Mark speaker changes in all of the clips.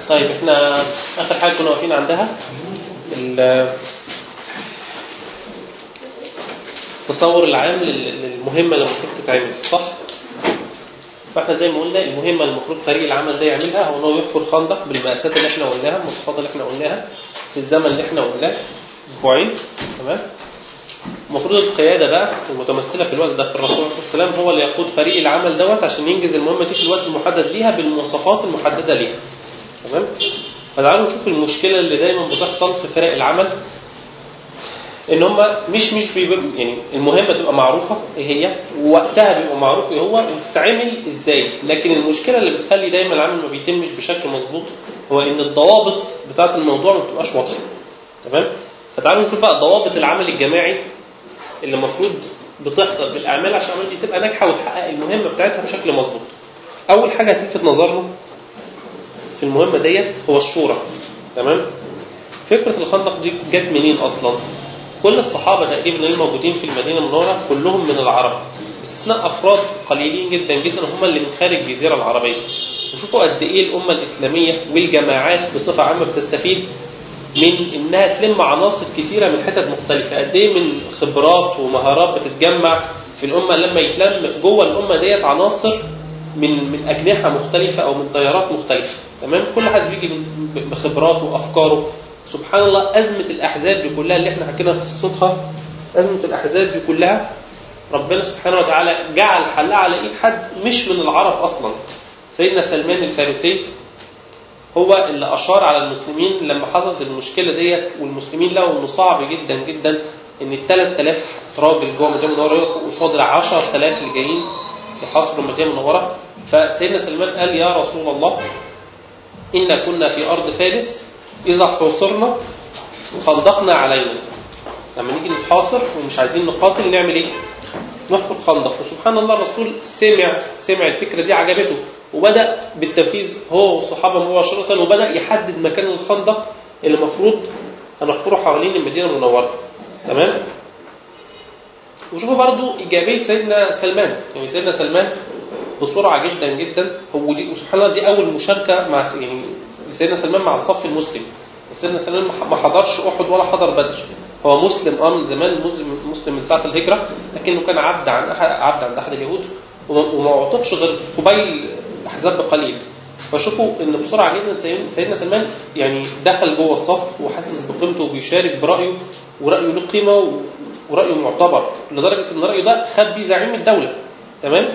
Speaker 1: طيب احنا اخر حاجه كنا واقفين عندها ال- التصور العام لل- للمهمه اللي المفروض تتعمل صح؟ فاحنا زي ما قلنا المهمه اللي المفروض فريق العمل ده يعملها هو ان هو يحفر خندق بالمقاسات اللي احنا قلناها المواصفات اللي احنا قلناها في الزمن اللي احنا قلناه اسبوعين تمام؟ المفروض القيادة بقى المتمثلة في الوقت ده في الرسول عليه الصلاة والسلام هو اللي يقود فريق العمل دوت عشان ينجز المهمة دي في الوقت المحدد ليها بالمواصفات المحددة ليها تمام فتعالوا نشوف المشكلة اللي دايما بتحصل في فرق العمل ان هم مش مش بيبقى يعني المهمة تبقى معروفة ايه هي ووقتها بيبقى معروف ايه هو وتتعمل ازاي لكن المشكلة اللي بتخلي دايما العمل ما بيتمش بشكل مظبوط هو ان الضوابط بتاعة الموضوع ما بتبقاش واضحة تمام فتعالوا نشوف بقى ضوابط العمل الجماعي اللي المفروض بتحصل بالاعمال عشان العمل دي تبقى ناجحه وتحقق المهمه بتاعتها بشكل مظبوط. اول حاجه هتلفت نظرنا في المهمه ديت هو الشورى تمام؟ فكره الخندق دي جت منين اصلا؟ كل الصحابه تقريبا اللي موجودين في المدينه المنوره كلهم من العرب باستثناء افراد قليلين جدا جدا هم اللي من خارج الجزيره العربيه. وشوفوا قد ايه الامه الاسلاميه والجماعات بصفه عامه بتستفيد من انها تلم عناصر كثيره من حتت مختلفه قد ايه من خبرات ومهارات بتتجمع في الامه لما يتلم جوه الامه ديت عناصر من من اجنحه مختلفه او من تيارات مختلفه تمام كل حد بيجي من- بخبراته وافكاره سبحان الله ازمه الاحزاب دي كلها اللي احنا حكينا قصتها ازمه الاحزاب دي كلها ربنا سبحانه وتعالى جعل حلها على ايد حد مش من العرب اصلا سيدنا سلمان الفارسي هو اللي أشار على المسلمين لما حصلت المشكلة ديت والمسلمين لقوا إنه صعب جدا جدا إن ال 3000 راجل جوه المدينة المنورة يقفوا قصاد ال 10000 اللي جايين يحاصروا المدينة المنورة فسيدنا سلمان قال يا رسول الله إنا كنا في أرض فارس إذا حوصرنا خندقنا علينا لما نيجي نتحاصر ومش عايزين نقاتل نعمل إيه؟ نحفر خندق وسبحان الله الرسول سمع سمع الفكرة دي عجبته وبدأ بالتنفيذ هو والصحابة مباشرة وبدأ يحدد مكان الخندق اللي المفروض هنحفره حوالين المدينة المنورة تمام وشوفوا برضو إيجابية سيدنا سلمان يعني سيدنا سلمان بسرعة جدا جدا هو دي وسبحان الله دي أول مشاركة مع يعني سيدنا سلمان مع الصف المسلم سيدنا سلمان ما حضرش أحد ولا حضر بدر هو مسلم اه من زمان مسلم مسلم من ساعة الهجرة لكنه كان عبد عن أحد عبد عند أحد اليهود وما وما اعتقش غير قبيل الأحزاب بقليل فشوفوا ان بسرعه جدا سيدنا- سيدنا سلمان يعني دخل جوه الصف وحاسس بقيمته وبيشارك برايه ورايه له قيمه و- ورايه معتبر لدرجه ان رايه ده خد بيه زعيم الدوله تمام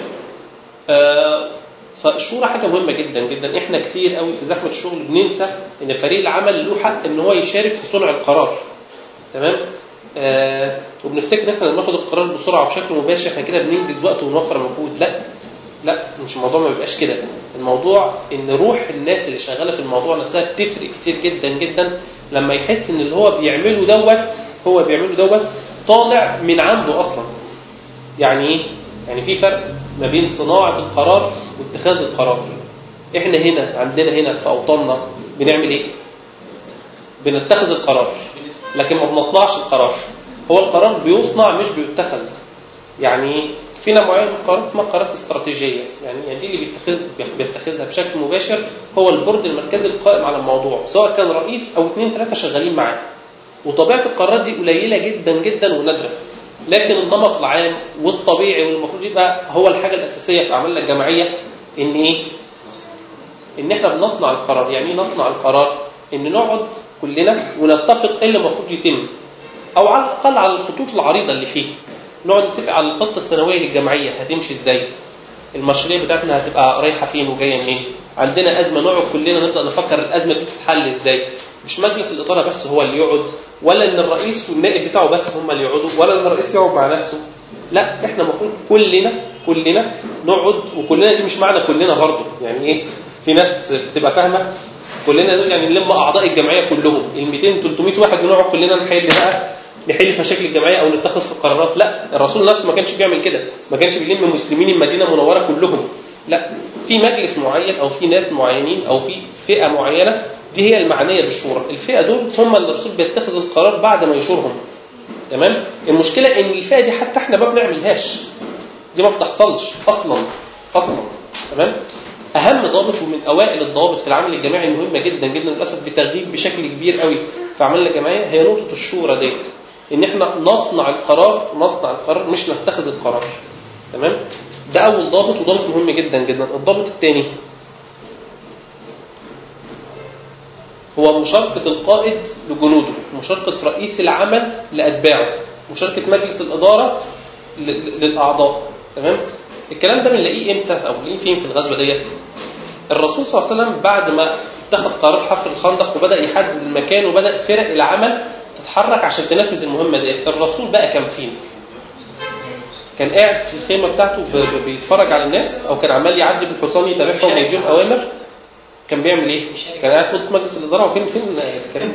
Speaker 1: آه فالشورى حاجه مهمه جدا جدا احنا كتير قوي في زحمه الشغل بننسى ان فريق العمل له حق ان هو يشارك في صنع القرار تمام آه وبنفتكر ان احنا لما ناخد القرار بسرعه وبشكل مباشر احنا كده بننجز وقت ونوفر مجهود لا لا مش الموضوع ما بيبقاش كده الموضوع ان روح الناس اللي شغاله في الموضوع نفسها بتفرق كتير جدا جدا لما يحس ان اللي هو بيعمله دوت هو بيعمله دوت طالع من عنده اصلا يعني ايه يعني في فرق ما بين صناعه القرار واتخاذ القرار احنا هنا عندنا هنا في اوطاننا بنعمل ايه بنتخذ القرار لكن ما بنصنعش القرار هو القرار بيصنع مش بيتخذ يعني في نوع معين من القرارات اسمها قرارات استراتيجيه يعني يعني دي اللي بيتخذ بيتخذها بشكل مباشر هو البورد المركزي القائم على الموضوع سواء كان رئيس او اثنين ثلاثه شغالين معاه وطبيعه القرارات دي قليله جدا جدا ونادره لكن النمط العام والطبيعي والمفروض يبقى هو الحاجه الاساسيه في اعمالنا الجماعيه ان ايه؟ ان احنا بنصنع القرار يعني ايه نصنع القرار ان نقعد كلنا ونتفق ايه اللي المفروض يتم او على الاقل على الخطوط العريضه اللي فيه نقعد نتفق على الخطه السنويه للجمعيه هتمشي ازاي المشاريع بتاعتنا هتبقى رايحه فين وجايه منين عندنا ازمه نقعد كلنا نبدا نفكر الازمه دي تتحل ازاي مش مجلس الاداره بس هو اللي يقعد ولا ان الرئيس والنائب بتاعه بس هم اللي يقعدوا ولا ان الرئيس يقعد مع نفسه لا احنا المفروض كلنا كلنا نقعد وكلنا دي مش معنى كلنا برضه يعني ايه في ناس بتبقى فاهمه كلنا دول يعني نلم اعضاء الجمعيه كلهم ال 200 300 واحد ونقعد كلنا نحل بقى نحل في مشاكل الجمعيه او نتخذ في القرارات لا الرسول نفسه ما كانش بيعمل كده ما كانش بيلم مسلمين المدينه المنوره كلهم لا في مجلس معين او في ناس معينين او في فئه معينه دي هي المعنيه بالشورى الفئه دول هم اللي الرسول بيتخذ القرار بعد ما يشورهم تمام المشكله ان الفئه دي حتى احنا ما بنعملهاش دي ما بتحصلش اصلا اصلا تمام اهم ضابط ومن اوائل الضوابط في العمل الجماعي المهمه جدا جدا للاسف بتغيب بشكل كبير قوي في اعمالنا الجماعيه هي نقطه الشورى ديت ان احنا نصنع القرار نصنع القرار مش نتخذ القرار تمام ده اول ضابط وضابط مهم جدا جدا الضابط الثاني هو مشاركة القائد لجنوده مشاركة رئيس العمل لأتباعه مشاركة مجلس الإدارة للأعضاء تمام الكلام ده بنلاقيه امتى او بنلاقيه فين في الغزوه ديت الرسول صلى الله عليه وسلم بعد ما اتخذ قرار حفر الخندق وبدا يحدد المكان وبدا فرق العمل تتحرك عشان تنفذ المهمه ديت الرسول بقى كان فين كان قاعد في الخيمه بتاعته بيتفرج على الناس او كان عمال يعدي بالحصان يتابعهم ويديهم اوامر كان بيعمل ايه؟ كان قاعد في اوضه مجلس الاداره وفين فين الكلام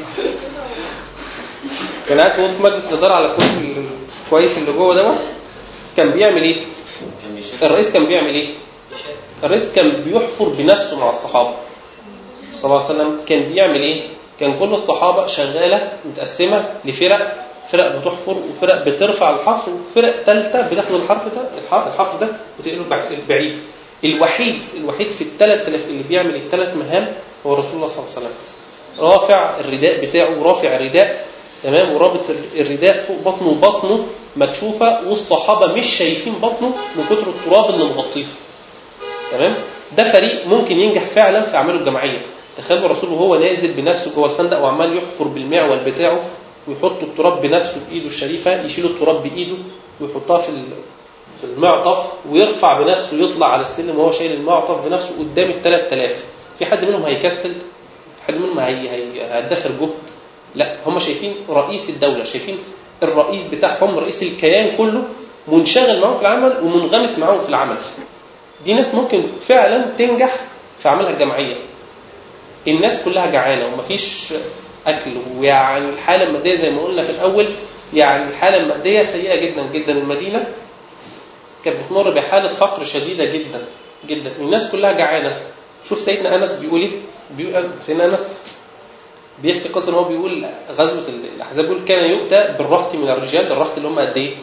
Speaker 1: كان قاعد في اوضه مجلس الاداره على الكرسي الكويس اللي جوه دوت كان بيعمل ايه؟ الرئيس كان بيعمل ايه؟ الرئيس كان بيحفر بنفسه مع الصحابه صلى الله عليه وسلم كان بيعمل ايه؟ كان كل الصحابه شغاله متقسمه لفرق فرق بتحفر وفرق بترفع الحفر وفرق ثالثه بتاخد الحرف ده الحفر ده وتنقله بعيد الوحيد الوحيد في الثلاث اللي بيعمل الثلاث مهام هو رسول الله صلى الله عليه وسلم رافع الرداء بتاعه رافع الرداء تمام ورابط الرداء فوق بطنه وبطنه مكشوفة والصحابة مش شايفين بطنه من كتر التراب اللي مغطيه تمام ده فريق ممكن ينجح فعلا في أعماله الجماعية تخيلوا الرسول وهو نازل بنفسه جوه الخندق وعمال يحفر بالمعول بتاعه ويحط التراب بنفسه بإيده الشريفة يشيل التراب بإيده ويحطها في في المعطف ويرفع بنفسه يطلع على السلم وهو شايل المعطف بنفسه قدام ال 3000 في حد منهم هيكسل في حد منهم هيدخر جهد لا هم شايفين رئيس الدولة شايفين الرئيس بتاعهم رئيس الكيان كله منشغل معاهم في العمل ومنغمس معاهم في العمل دي ناس ممكن فعلا تنجح في عملها الجماعية الناس كلها جعانة ومفيش أكل ويعني الحالة المادية زي ما قلنا في الأول يعني الحالة المادية سيئة جدا جدا المدينة كانت بتمر بحالة فقر شديدة جدا جدا الناس كلها جعانة شوف سيدنا أنس بيقول إيه بيقول سيدنا أنس بيحكي قصة هو بيقول غزوة الأحزاب بيقول كان يؤتى بالرهط من الرجال الرهط اللي هم قد إيه؟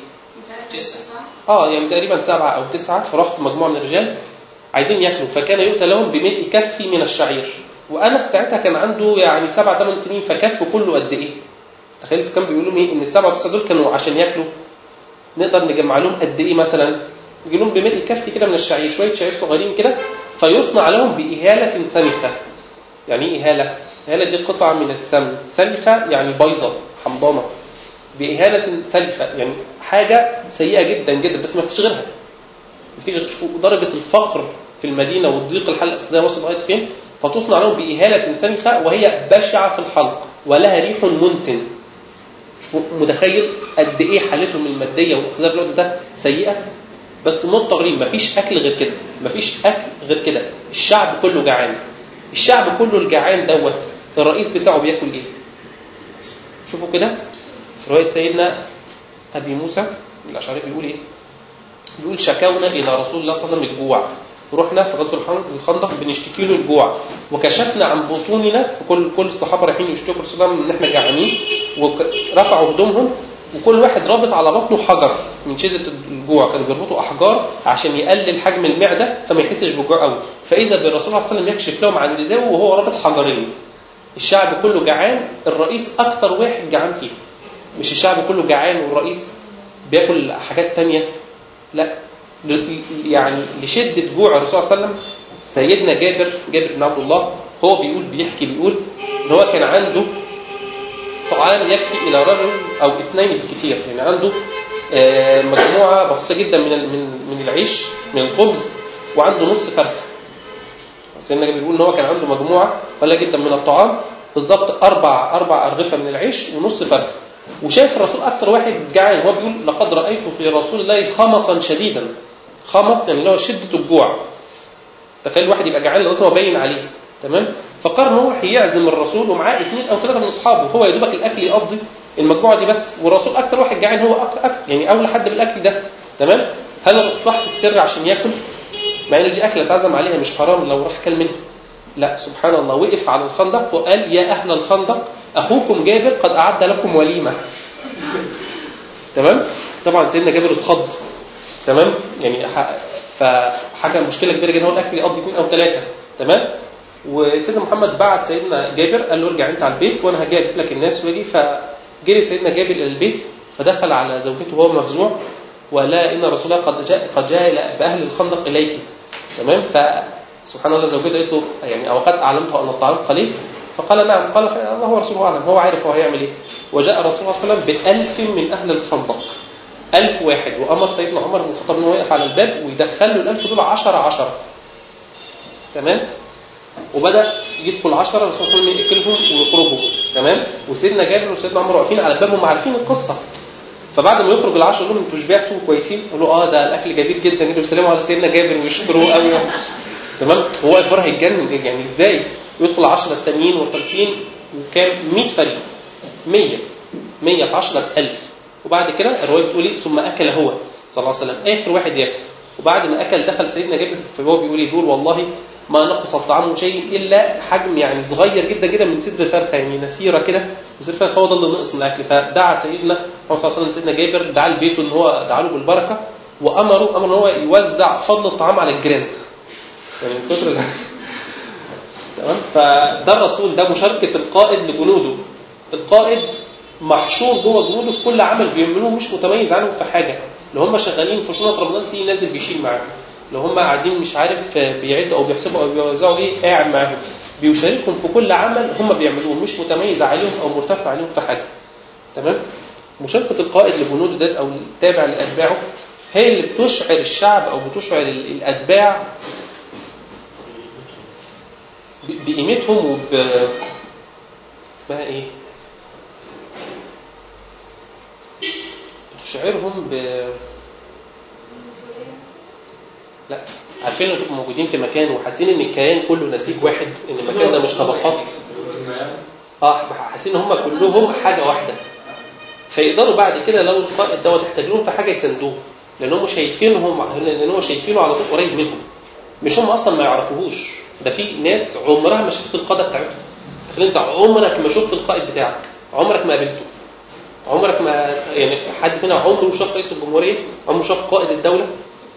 Speaker 1: اه يعني تقريبا سبعة أو تسعة رهط مجموعة من الرجال عايزين ياكلوا فكان يؤتى لهم بملء كف من الشعير وأنس ساعتها كان عنده يعني سبع ثمان سنين فكفه كله قد إيه؟ تخيل كان بيقولوا إيه إن السبعة وتسعة دول كانوا عشان ياكلوا نقدر نجمع لهم قد إيه مثلا؟ يجي لهم بملء كف كده من الشعير شوية شعير صغيرين كده فيصنع لهم بإهالة سنخة يعني إيه إهالة؟ إهالة دي قطعة من السمن سلخة يعني بايظة حمضانة بإهالة سلخة يعني حاجة سيئة جدا جدا بس ما فيش غيرها ما فيش درجة الفقر في المدينة والضيق الحالة الاقتصادية وصلت لغاية فين فتصنع لهم بإهالة سلخة وهي بشعة في الحلق ولها ريح منتن متخيل قد ايه حالتهم الماديه والاقتصاديه في الوقت ده سيئه بس مضطرين مفيش اكل غير كده مفيش اكل غير كده الشعب كله جعان الشعب كله الجعان دوت الرئيس بتاعه بياكل ايه شوفوا كده في روايه سيدنا ابي موسى الاشعري بيقول ايه بيقول شكونا الى رسول الله صلى الله عليه وسلم الجوع رحنا في غزوه الخندق بنشتكي له الجوع وكشفنا عن بطوننا كل كل الصحابه رايحين يشتكوا رسول الله ان احنا جعانين ورفعوا هدومهم وكل واحد رابط على بطنه حجر من شده الجوع كانوا بيربطوا احجار عشان يقلل حجم المعده فما يحسش بالجوع قوي فاذا بالرسول صلى الله عليه وسلم يكشف لهم عن رداءه وهو رابط حجرين الشعب كله جعان الرئيس اكتر واحد جعان فيه مش الشعب كله جعان والرئيس بياكل حاجات تانية لا يعني لشدة جوع الرسول صلى الله عليه وسلم سيدنا جابر جابر بن عبد الله هو بيقول بيحكي بيقول ان هو كان عنده طعام يكفي الى رجل او اثنين بالكثير يعني عنده مجموعه بسيطه جدا من من من العيش من الخبز وعنده نص فرخ سيدنا جابر بيقول ان هو كان عنده مجموعه قليله جدا من الطعام بالظبط اربع اربع ارغفه من العيش ونص فرخ وشايف الرسول اكثر واحد جعان هو بيقول لقد رايت في رسول الله خمصا شديدا خمص يعني اللي هو شده الجوع تخيل واحد يبقى جعان لغايه ما باين عليه تمام فقرر ان هو يعزم الرسول ومعاه اثنين او ثلاثه من اصحابه هو يا دوبك الاكل يقضي المجموعه دي بس والرسول اكثر واحد جعان هو أك... أك... يعني اول حد بالاكل ده تمام هل الرسول راح في السر عشان ياكل مع ان دي اكله اتعزم عليها مش حرام لو راح كل منها لا سبحان الله وقف على الخندق وقال يا اهل الخندق اخوكم جابر قد اعد لكم وليمه تمام طبعا سيدنا جابر اتخض تمام يعني فحاجه مشكله كبيره جدا هو الاكل يقضي اثنين او ثلاثه تمام وسيدنا محمد بعت سيدنا جابر قال له ارجع انت على البيت وانا هجيب لك الناس واجي فجري سيدنا جابر الى البيت فدخل على زوجته وهو مفزوع ولا ان رسول الله قد جاء قد جاء باهل الخندق اليك تمام فسبحان الله زوجته قالت له يعني او قد اعلمته ان الطعام قليل فقال نعم قال الله ورسوله اعلم هو عارف هو هيعمل ايه وجاء الرسول صلى الله عليه وسلم بألف من اهل الخندق ألف واحد وأمر سيدنا عمر بن الخطاب أنه يقف على الباب ويدخل له الألف دول عشرة عشرة تمام وبدأ يدخل عشرة الرسول صلى الله عليه وسلم يقتلهم ويخرجوا تمام وسيدنا جابر وسيدنا عمر واقفين على الباب هم عارفين القصة فبعد ما يخرج العشرة دول انتوا شبعتوا كويسين قالوا اه ده الاكل جميل جدا جدا وسلموا على سيدنا جابر ويشكروه قوي تمام هو واقف بره هيتجنن يعني ازاي يدخل 10 التانيين و30 وكام 100 فريق 100 100 في 10000 وبعد كده الروايه بتقول ايه ثم اكل هو صلى الله عليه وسلم اخر واحد ياكل وبعد ما اكل دخل سيدنا جابر فهو بيقول يقول والله ما نقص الطعام شيء الا حجم يعني صغير جدا جدا من صدر الفرخه يعني نسيره كده وصدر الفرخه هو ده اللي نقص من الاكل فدعا سيدنا محمد صلى الله عليه وسلم سيدنا جابر دعا لبيته ان هو دعا له بالبركه وامره امر ان هو يوزع فضل الطعام على الجيران يعني من كتر تمام فده الرسول ده مشاركه القائد لجنوده القائد محشور جوه جنوده في كل عمل بيعملوه مش متميز عنهم في حاجه لو هم شغالين في شنط رمضان في نازل بيشيل معاهم لو هم قاعدين مش عارف بيعدوا او بيحسبوا او بيوزعوا ايه قاعد معاهم بيشاركهم في كل عمل هم بيعملوه مش متميز عليهم او مرتفع عليهم في حاجه تمام مشاركه القائد لجنوده ده او التابع لاتباعه هي اللي بتشعر الشعب او بتشعر الاتباع بقيمتهم وب اسمها ايه بتشعرهم ب لا عارفين لما تبقوا موجودين في مكان وحاسين ان الكيان كله نسيج واحد ان المكان ده مش طبقات اه حاسين ان هم كلهم حاجه واحده فيقدروا بعد كده لو القائد دوت احتاج لهم في حاجه يساندوه لان هم شايفينهم لان هم شايفينه على طول قريب منهم مش هم اصلا ما يعرفوهوش ده في ناس عمرها ما شفت القاده بتاعتهم تخيل انت عمرك ما شفت القائد بتاعك عمرك ما قابلته عمرك ما يعني حد هنا عمره شاف رئيس الجمهوريه عمره شاف قائد الدوله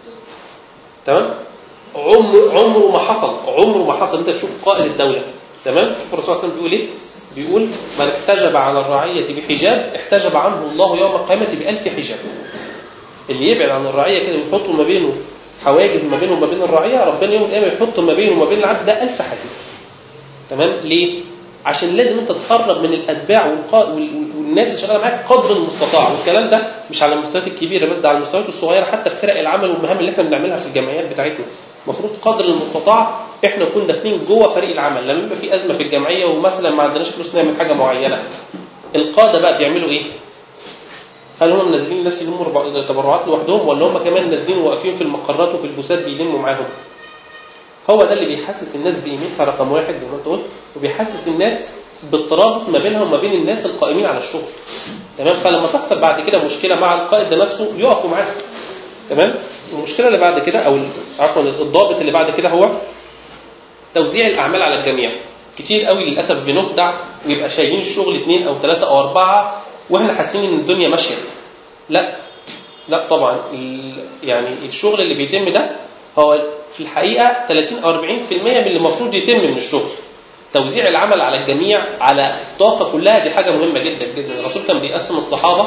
Speaker 1: تمام عمر عمره ما حصل عمره ما حصل انت تشوف قائد الدوله تمام شوف الرسول صلى الله عليه وسلم بيقول ايه بيقول من احتجب على الرعيه بحجاب احتجب عنه الله يوم القيامه بألف حجاب اللي يبعد عن الرعيه كده ويحط ما بينه حواجز ما بينه وما بين الرعيه ربنا يوم القيامه يحط ما بينه وما بين العبد ده ألف حاجز تمام ليه عشان لازم انت تقرب من الاتباع والناس اللي شغاله معاك قدر المستطاع والكلام ده مش على المستويات الكبيره بس ده على المستويات الصغيره حتى في فرق العمل والمهام اللي احنا بنعملها في الجمعيات بتاعتنا المفروض قدر المستطاع احنا نكون داخلين جوه فريق العمل لما يبقى في ازمه في الجمعيه ومثلا ما عندناش فلوس نعمل حاجه معينه القاده بقى بيعملوا ايه؟ هل هم منزلين الناس يلموا تبرعات لوحدهم ولا هم كمان نازلين واقفين في المقرات وفي البوسات بيلموا معاهم؟ هو ده اللي بيحسس الناس بقيمتها رقم واحد زي ما انت قلت وبيحسس الناس بالترابط ما بينها وما بين الناس القائمين على الشغل تمام فلما تحصل بعد كده مشكله مع القائد ده نفسه يقفوا معاه تمام المشكله اللي بعد كده او عفوا الضابط اللي بعد كده هو توزيع الاعمال على الجميع كتير قوي للاسف بنخدع ويبقى شايلين الشغل اثنين او ثلاثه او اربعه واحنا حاسين ان الدنيا ماشيه لا لا طبعا يعني الشغل اللي بيتم ده هو في الحقيقه 30 او 40% من اللي المفروض يتم من الشغل توزيع العمل على الجميع على الطاقه كلها دي حاجه مهمه جدا جدا الرسول كان بيقسم الصحابه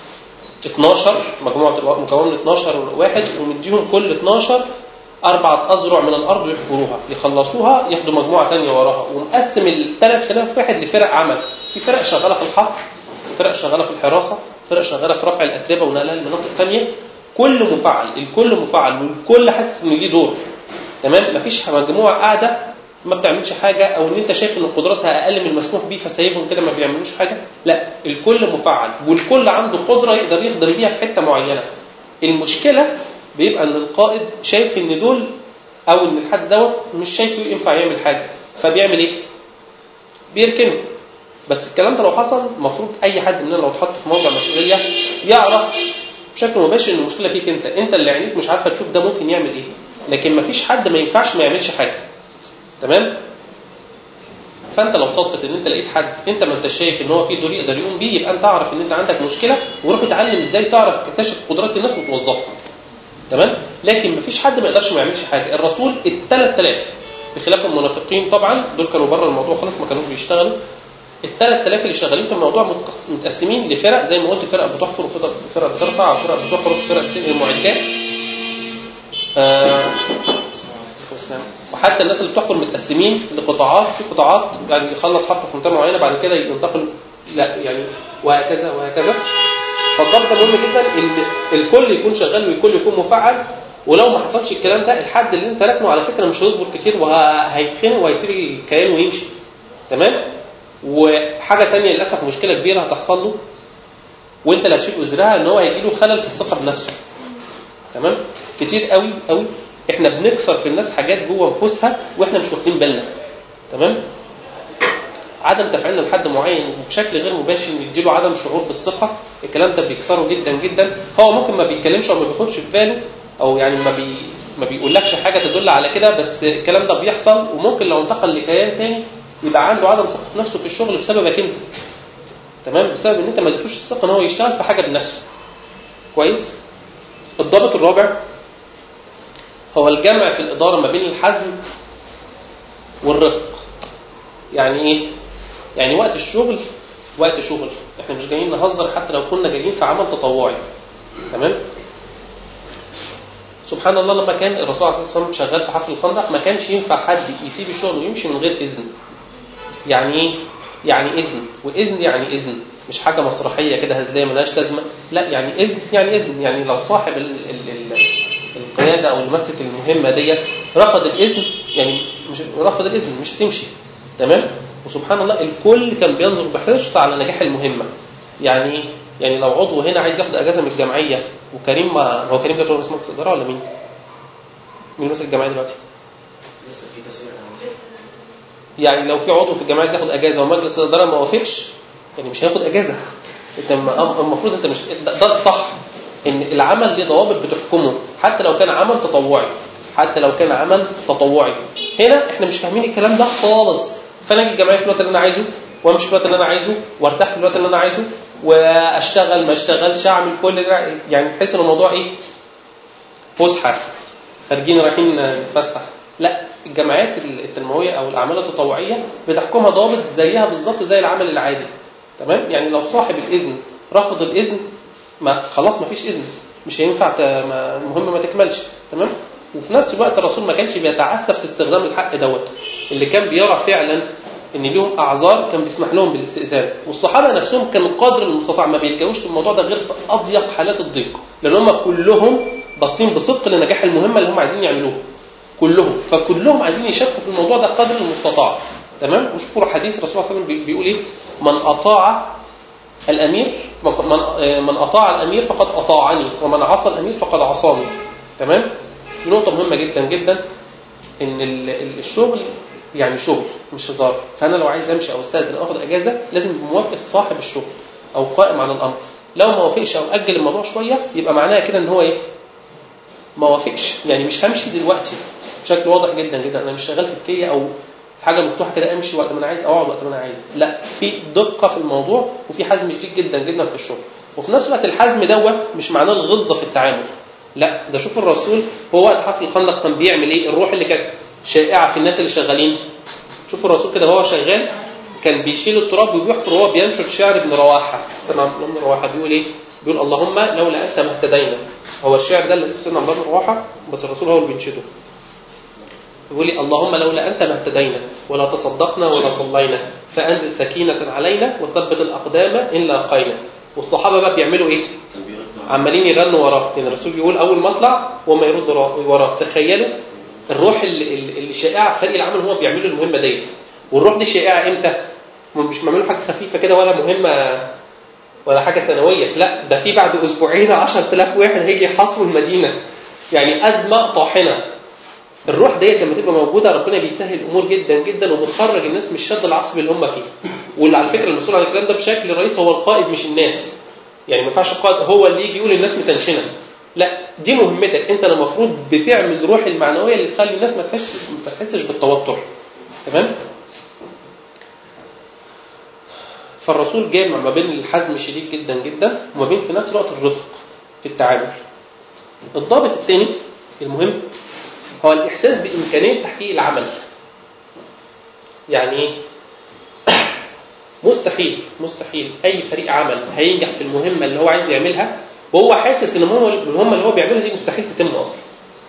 Speaker 1: 12 مجموعه مكونه من 12 واحد ومديهم كل 12 أربعة أذرع من الأرض يحفروها يخلصوها ياخدوا مجموعة تانية وراها ومقسم ال 3000 واحد لفرق عمل في فرق شغالة في الحق فرق شغالة في الحراسة فرق شغالة في رفع الأتربة ونقلها لمناطق تانية كل مفعل الكل مفعل والكل حاسس إن ليه دور تمام مفيش مجموعة قاعدة ما بتعملش حاجة أو إن أنت شايف إن قدراتها أقل من المسموح بيه فسايبهم كده ما بيعملوش حاجة لا الكل مفعل والكل عنده قدرة يقدر يخدم بيها في حتة معينة المشكلة بيبقى ان القائد شايف ان دول او ان الحد دوت مش شايفه ينفع يعمل حاجه فبيعمل ايه؟ بيركنه بس الكلام ده لو حصل المفروض اي حد مننا لو اتحط في موضع مسؤوليه يعرف بشكل مباشر ان المشكله فيك انت انت اللي عينيك مش عارفه تشوف ده ممكن يعمل ايه لكن مفيش حد ما ينفعش ما يعملش حاجه تمام فانت لو صدفت ان انت لقيت حد انت ما انت شايف ان هو في دور يقدر يقوم بيه يبقى انت اعرف ان انت عندك مشكله وروح اتعلم ازاي تعرف تكتشف قدرات الناس وتوظفها تمام لكن مفيش حد ما يقدرش ما يعملش حاجه الرسول ال 3000 بخلاف المنافقين طبعا دول كانوا بره الموضوع خالص ما كانوش بيشتغلوا ال 3000 اللي شغالين في الموضوع متقس- متقسمين لفرق زي ما قلت فرق بتحفر وفرق فرق بترفع وفرق بتحفر وفرق بتنقل المعدات آه، وحتى الناس اللي بتحفر متقسمين لقطاعات في قطاعات يعني يخلص حفر في منطقه معينه بعد كده ينتقل لا يعني وهكذا وهكذا فالضبط ده مهم جدا ان الكل يكون شغال والكل يكون مفعل ولو ما حصلش الكلام ده الحد اللي انت راكنه على فكره مش هيصبر كتير وهيتخنق وهيسيب الكيان ويمشي تمام وحاجه تانية للاسف مشكله كبيره هتحصل له وانت اللي هتشيل وزرها ان هو هيجي له خلل في الثقه بنفسه تمام كتير قوي قوي احنا بنكسر في الناس حاجات جوه نفوسها واحنا مش واخدين بالنا تمام عدم تفعيلنا لحد معين بشكل غير مباشر يديله عدم شعور بالثقه الكلام ده بيكسره جدا جدا هو ممكن ما بيتكلمش او ما بياخدش في باله او يعني ما بي ما بيقولكش حاجه تدل على كده بس الكلام ده بيحصل وممكن لو انتقل لكيان تاني يبقى عنده عدم ثقه في نفسه في الشغل بسببك انت تمام بسبب ان انت ما اديتوش الثقه ان هو يشتغل في حاجه بنفسه كويس الضابط الرابع هو الجمع في الاداره ما بين الحزم والرفق يعني ايه يعني وقت الشغل وقت شغل احنا مش جايين نهزر حتى لو كنا جايين في عمل تطوعي تمام سبحان الله لما كان الرسول عليه الصلاه والسلام شغال في حفل الخندق ما كانش ينفع حد يسيب الشغل ويمشي من غير اذن يعني ايه يعني اذن واذن يعني اذن مش حاجه مسرحيه كده هزليه ملهاش لازمه لا يعني اذن يعني اذن يعني لو صاحب ال ال ال القياده او اللي ماسك المهمه ديت رفض الاذن يعني مش رفض الاذن مش هتمشي تمام وسبحان الله الكل كان بينظر بحرص على نجاح المهمه يعني يعني لو عضو هنا عايز ياخد اجازه من الجمعيه وكريم ما هو كريم ده رئيس مجلس الاداره ولا مين؟ مين ماسك الجمعيه دلوقتي؟
Speaker 2: لسه في تسويق
Speaker 1: يعني لو في عضو في الجمعيه عايز ياخد اجازه ومجلس الاداره ما وافقش يعني مش هياخد اجازه انت م- المفروض انت مش ده ده الصح ان العمل ليه ضوابط بتحكمه حتى لو كان عمل تطوعي حتى لو كان عمل تطوعي هنا احنا مش فاهمين الكلام ده خالص فانا اجي الجمعيه في الوقت اللي انا عايزه وامشي في الوقت اللي انا عايزه وارتاح في الوقت اللي انا عايزه واشتغل ما اشتغلش اعمل كل ده يعني تحس ان الموضوع ايه فسحه خارجين رايحين نتفسح لا الجمعيات التنمويه او الاعمال التطوعيه بتحكمها ضوابط زيها بالظبط زي العمل العادي تمام يعني لو صاحب الاذن رفض الاذن ما خلاص ما فيش اذن مش هينفع ت- ما- المهمه ما تكملش تمام وفي نفس الوقت الرسول ما كانش بيتعسف في استخدام الحق دوت اللي كان بيرى فعلا ان ليهم اعذار كان بيسمح لهم بالاستئذان والصحابه نفسهم كانوا قدر المستطاع ما بيلجأوش في الموضوع ده غير في اضيق حالات الضيق لان هم كلهم باصين بصدق لنجاح المهمه اللي هم عايزين يعملوها كلهم فكلهم عايزين يشاركوا في الموضوع ده قدر المستطاع تمام وشوفوا حديث الرسول صلى الله عليه وسلم بي- بيقول ايه من اطاع الامير من من اطاع الامير فقد اطاعني ومن عصى الامير فقد عصاني تمام دي نقطه مهمه جدا جدا ان ال- ال- الشغل يعني شغل مش هزار فانا لو عايز امشي او استاذن او اخد اجازه لازم بموافقه صاحب الشغل او قائم على الامر لو ما وافقش او اجل الموضوع شويه يبقى معناها كده ان هو ايه ما وافقش يعني مش همشي دلوقتي بشكل واضح جدا جدا انا مش شغال في الكيه او في حاجه مفتوحه كده امشي وقت ما انا عايز او اقعد وقت ما انا عايز لا في دقه في الموضوع وفي حزم شديد جدا جدا في الشغل وفي نفس الوقت الحزم دوت مش معناه الغلظه في التعامل لا ده شوف الرسول هو وقت حفل الخندق كان بيعمل ايه الروح اللي كانت شائعه في الناس اللي شغالين شوف الرسول كده وهو شغال كان بيشيل التراب وبيحفر وهو بينشر شعر ابن رواحه سيدنا عبد الله بن رواحه بيقول ايه؟ بيقول اللهم لولا انت ما اهتدينا هو الشعر ده اللي سيدنا عبد الله بن رواحه بس الرسول هو اللي بينشده يقول لي اللهم لولا أنت ما اهتدينا ولا تصدقنا ولا صلينا فأنزل سكينة علينا وثبت الأقدام إن لاقينا والصحابة بقى بيعملوا إيه؟ عمالين يغنوا وراه يعني الرسول بيقول أول ما أطلع وما يرد وراه- وراه تخيلوا الروح اللي, اللي شائعة في فريق العمل هو بيعملوا المهمة ديت والروح دي شائعة إمتى؟ هم مش بيعملوا حاجة خفيفة كده ولا مهمة ولا حاجة ثانوية لا ده في بعد أسبوعين 10000 واحد هيجي يحاصروا المدينة يعني أزمة طاحنة الروح ديت لما تبقى موجوده ربنا بيسهل الامور جدا جدا وبتخرج الناس من الشد العصبي اللي هم فيه واللي على فكره المسؤول عن الكلام ده بشكل رئيسي هو القائد مش الناس يعني ما ينفعش القائد هو اللي يجي يقول الناس متنشنه لا دي مهمتك انت المفروض بتعمل الروح المعنويه اللي تخلي الناس ما تحسش ما تحسش بالتوتر تمام فالرسول جامع ما بين الحزم الشديد جدا جدا وما بين في نفس الوقت الرفق في التعامل الضابط الثاني المهم هو الإحساس بإمكانية تحقيق العمل يعني ايه؟ مستحيل مستحيل أي فريق عمل هينجح في المهمة اللي هو عايز يعملها وهو حاسس إن المهمة المهمة اللي هو بيعملها دي مستحيل تتم أصلا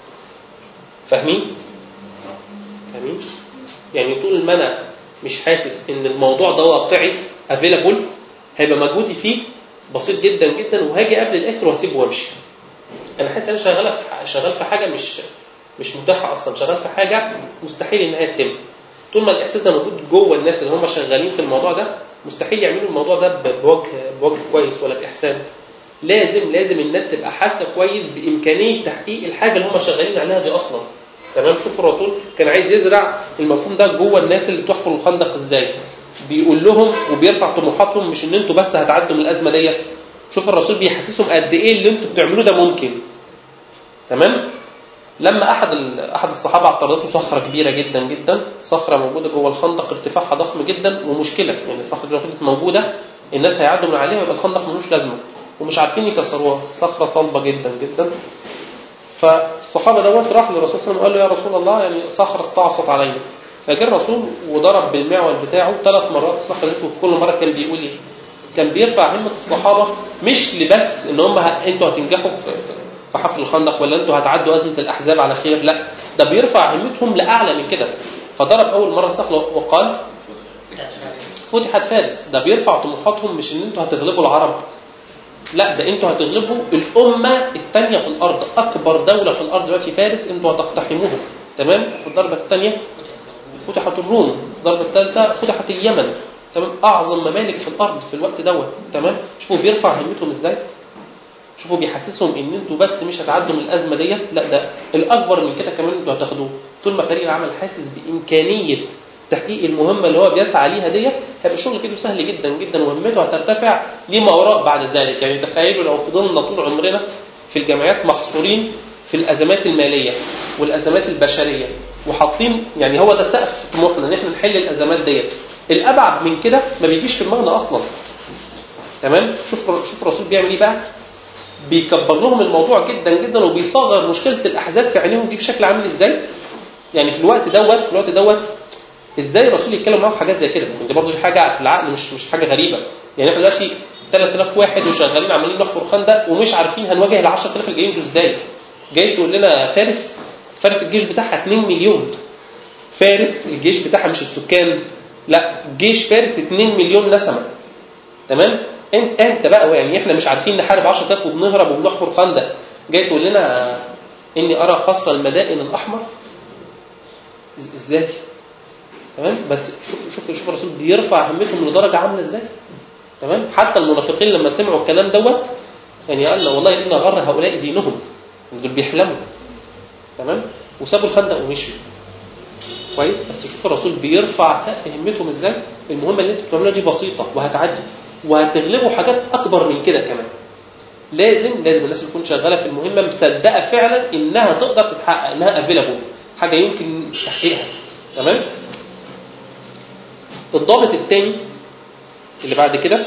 Speaker 1: فاهمين؟ فاهمين؟ يعني طول ما أنا مش حاسس إن الموضوع ده واقعي افيلابل هيبقى مجهودي فيه بسيط جدا جدا وهاجي قبل الاخر واسيبه وامشي انا حاسس ان انا شغال في شغال في حاجه مش مش متاحه اصلا شغال في حاجه مستحيل ان هي تتم طول ما الاحساس ده موجود جوه الناس اللي هم شغالين في الموضوع ده مستحيل يعملوا الموضوع ده بوجه بوجه كويس ولا باحسان لازم لازم الناس تبقى حاسه كويس بامكانيه تحقيق الحاجه اللي هم شغالين عليها دي اصلا تمام شوف الرسول كان عايز يزرع المفهوم ده جوه الناس اللي بتحفر الخندق ازاي بيقول لهم وبيرفع طموحاتهم مش ان انتوا بس هتعدوا من الازمه ديت شوف الرسول بيحسسهم قد ايه اللي انتوا بتعملوه ده ممكن تمام لما احد احد الصحابه اعترضته صخره كبيره جدا جدا صخره موجوده جوه الخندق ارتفاعها ضخم جدا ومشكله يعني الصخره دي لو فضلت موجوده الناس هيعدوا من عليها ويبقى الخندق ملوش لازمه ومش عارفين يكسروها صخره صلبه جدا جدا فالصحابه دوت راح للرسول صلى الله عليه وسلم وقال له يا رسول الله يعني صخره استعصت علينا فجاء الرسول وضرب بالمعول بتاعه ثلاث مرات الصخره دي وكل مره كان بيقول ايه؟ كان بيرفع همه الصحابه مش لبس ان هم ه... انتوا هتنجحوا في في حفر الخندق ولا انتوا هتعدوا ازمه الاحزاب على خير لا ده بيرفع همتهم لاعلى من كده فضرب اول مره الصخره وقال فتحت فارس ده بيرفع طموحاتهم مش ان انتوا هتغلبوا العرب لا ده انتوا هتغلبوا الامه الثانيه في الارض اكبر دوله في الارض دلوقتي فارس انتوا هتقتحموها تمام في الضربه الثانيه فتحت الروم الضربه الثالثه فتحت اليمن تمام اعظم ممالك في الارض في الوقت دوت تمام شوفوا بيرفع همتهم ازاي شوفوا بيحسسهم ان انتوا بس مش هتعدوا من الازمه ديت لا ده الاكبر من كده كمان انتوا هتاخدوه طول ما فريق العمل حاسس بامكانيه تحقيق المهمه اللي هو بيسعى ليها ديت هيبقى الشغل كده سهل جدا جدا وهمته هترتفع لما وراء بعد ذلك يعني تخيلوا لو فضلنا طول عمرنا في الجامعات محصورين في الازمات الماليه والازمات البشريه وحاطين يعني هو ده سقف طموحنا ان احنا نحل الازمات ديت الابعد من كده ما بيجيش في دماغنا اصلا تمام شوف شوف الرسول بيعمل ايه بقى بيكبر لهم الموضوع جدا جدا وبيصغر مشكله الاحزاب في عينيهم دي بشكل عامل ازاي يعني في الوقت دوت في الوقت دوت ازاي الرسول يتكلم معاهم في حاجات زي كده دي برضه حاجه في العقل مش مش حاجه غريبه يعني احنا دلوقتي 3000 واحد وشغالين عمالين نحفر خندق ومش عارفين هنواجه ال 10000 اللي جايين دول ازاي جاي تقول لنا فارس فارس الجيش بتاعها 2 مليون فارس الجيش بتاعها مش السكان لا جيش فارس 2 مليون نسمه تمام انت انت بقى يعني احنا مش عارفين نحارب 10000 وبنهرب وبنحفر خندق جاي تقول لنا اني ارى قصر المدائن الاحمر ازاي تمام بس شوف شوف شوف الرسول بيرفع همتهم لدرجه عامله ازاي تمام حتى المنافقين لما سمعوا الكلام دوت يعني قال والله ان غر هؤلاء دينهم دول بيحلموا تمام وسابوا الخندق ومشوا كويس بس شوف الرسول بيرفع سقف همتهم ازاي المهمه اللي انتوا بتعملوها دي بسيطه وهتعدي وهتغلبوا حاجات اكبر من كده كمان لازم لازم الناس اللي تكون شغاله في المهمه مصدقه فعلا انها تقدر تتحقق انها افيلابل حاجه يمكن تحقيقها تمام الضابط الثاني اللي بعد كده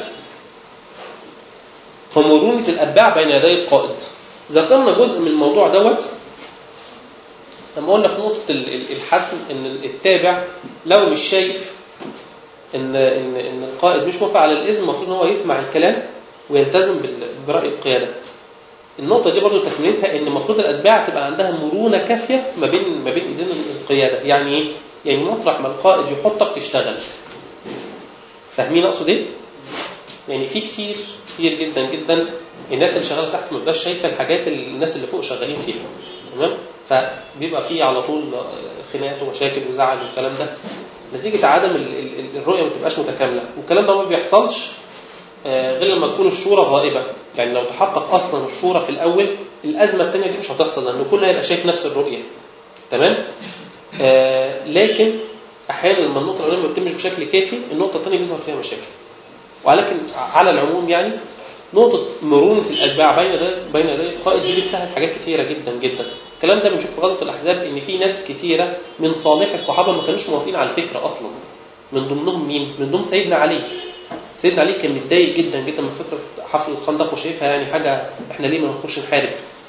Speaker 1: هو مرونة الأتباع بين يدي القائد ذكرنا جزء من الموضوع دوت لما قلنا في نقطة الحسم إن التابع لو مش شايف إن إن إن القائد مش موافق على الإذن المفروض إن هو يسمع الكلام ويلتزم برأي القيادة. النقطة دي برضو تكملتها إن المفروض الأتباع تبقى عندها مرونة كافية ما بين ما بين إيدين القيادة، يعني إيه؟ يعني مطرح ما القائد يحطك تشتغل. فاهمين أقصد إيه؟ يعني في كتير كتير جدا جدا الناس اللي شغاله تحت ما بتبقاش شايفه الحاجات اللي الناس اللي فوق شغالين فيها تمام فبيبقى في على طول خناقات ومشاكل وزعل والكلام ده نتيجه عدم الرؤيه ما بتبقاش متكامله والكلام ده ما بيحصلش غير لما تكون الشورى غائبه يعني لو تحقق اصلا الشورى في الاول الازمه الثانيه دي مش هتحصل لان كله هيبقى شايف نفس الرؤيه تمام آه لكن احيانا لما النقطه الاولانيه ما بتتمش بشكل كافي النقطه الثانيه بيظهر فيها مشاكل ولكن على العموم يعني نقطة مرونة الأتباع بين بين يدي القائد دي بتسهل حاجات كتيرة جدا جدا. الكلام ده بنشوف في غلطة الأحزاب إن في ناس كتيرة من صالح الصحابة ما كانوش موافقين على الفكرة أصلا. من ضمنهم مين؟ من ضمن سيدنا علي. سيدنا علي كان متضايق جدا جدا من فكرة حفر الخندق وشايفها يعني حاجة إحنا ليه ما نخش نحارب؟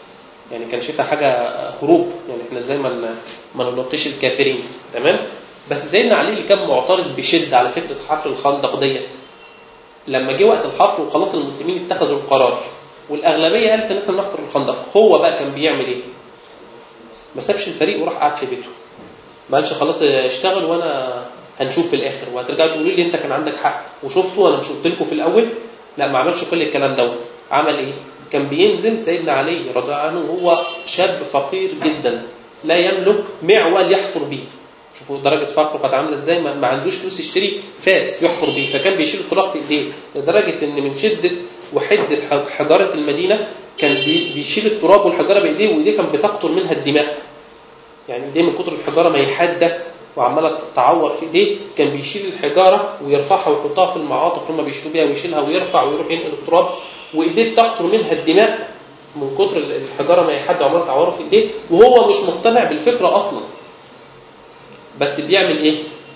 Speaker 1: يعني كان شايفها حاجه هروب يعني احنا ازاي ما ن- ما نلقيش الكافرين تمام بس سيدنا علي اللي كان معترض بشده على فكره حفر الخندق ديت لما جه وقت الحفر وخلاص المسلمين اتخذوا القرار والاغلبيه قالت ان احنا نحفر الخندق هو بقى كان بيعمل ايه؟ ما سابش الفريق وراح قعد في بيته ما قالش خلاص اشتغل وانا هنشوف في الاخر وهترجعوا تقولوا لي انت كان عندك حق وشفتوا وانا مش قلت لكم في الاول لا ما عملش كل الكلام دوت عمل ايه كان بينزل سيدنا علي رضي الله عنه هو شاب فقير جدا لا يملك معول يحفر به شوفوا درجة فقره كانت عاملة ازاي ما ما عندوش فلوس يشتري فاس يحفر بيه فكان بيشيل التراب في ايديه لدرجة ان من شدة وحدة ح- حجارة المدينة كان بي- بيشيل التراب والحجارة بايديه وايديه كان بتقطر منها الدماء يعني ايديه من كتر الحجاره ما يحدى وعماله تعور في ايديه كان بيشيل الحجاره ويرفعها ويحطها في المعاطف اللي هم بيشيلوا بيها ويشيلها ويرفع ويروح ينقل التراب وايديه تقطر منها الدماء من كتر الحجاره ما يحدى وعماله تعوره في ايديه وهو مش مقتنع بالفكره اصلا بس بيعمل ايه؟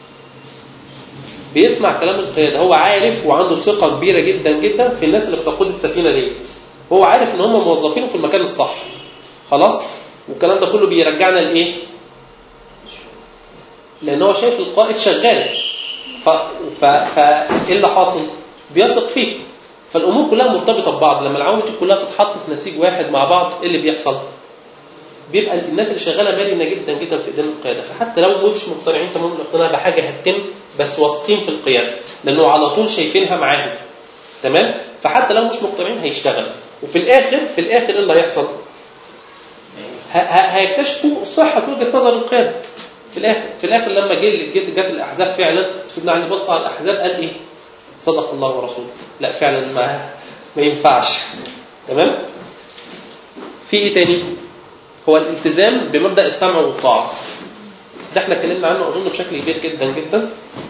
Speaker 1: بيسمع كلام القياده هو عارف وعنده ثقه كبيره جدا جدا في الناس اللي بتقود السفينه دي هو عارف ان هم موظفينه في المكان الصح خلاص والكلام ده كله بيرجعنا لايه لان هو شايف القائد شغال ف... ف... ف... ايه اللي حاصل بيثق فيه فالامور كلها مرتبطه ببعض لما العوامل دي كلها تتحط في نسيج واحد مع بعض ايه اللي بيحصل بيبقى الناس اللي شغاله مرنه جدا جدا في ايدين القياده فحتى لو مش مقتنعين تمام الاقتناع بحاجه هتتم بس واثقين في القياده لانه على طول شايفينها معاهم تمام فحتى لو مش مقتنعين هيشتغل وفي الاخر في الاخر ايه اللي هيحصل ه- ه- هيكتشفوا صحه وجهه نظر القياده في الاخر في الاخر لما جه جت جت الاحزاب فعلا سيدنا علي بص على الاحزاب قال ايه صدق الله ورسوله لا فعلا ما ما ينفعش تمام في ايه تاني هو الالتزام بمبدا السمع والطاعه ده احنا اتكلمنا عنه اظن بشكل كبير جدا جدا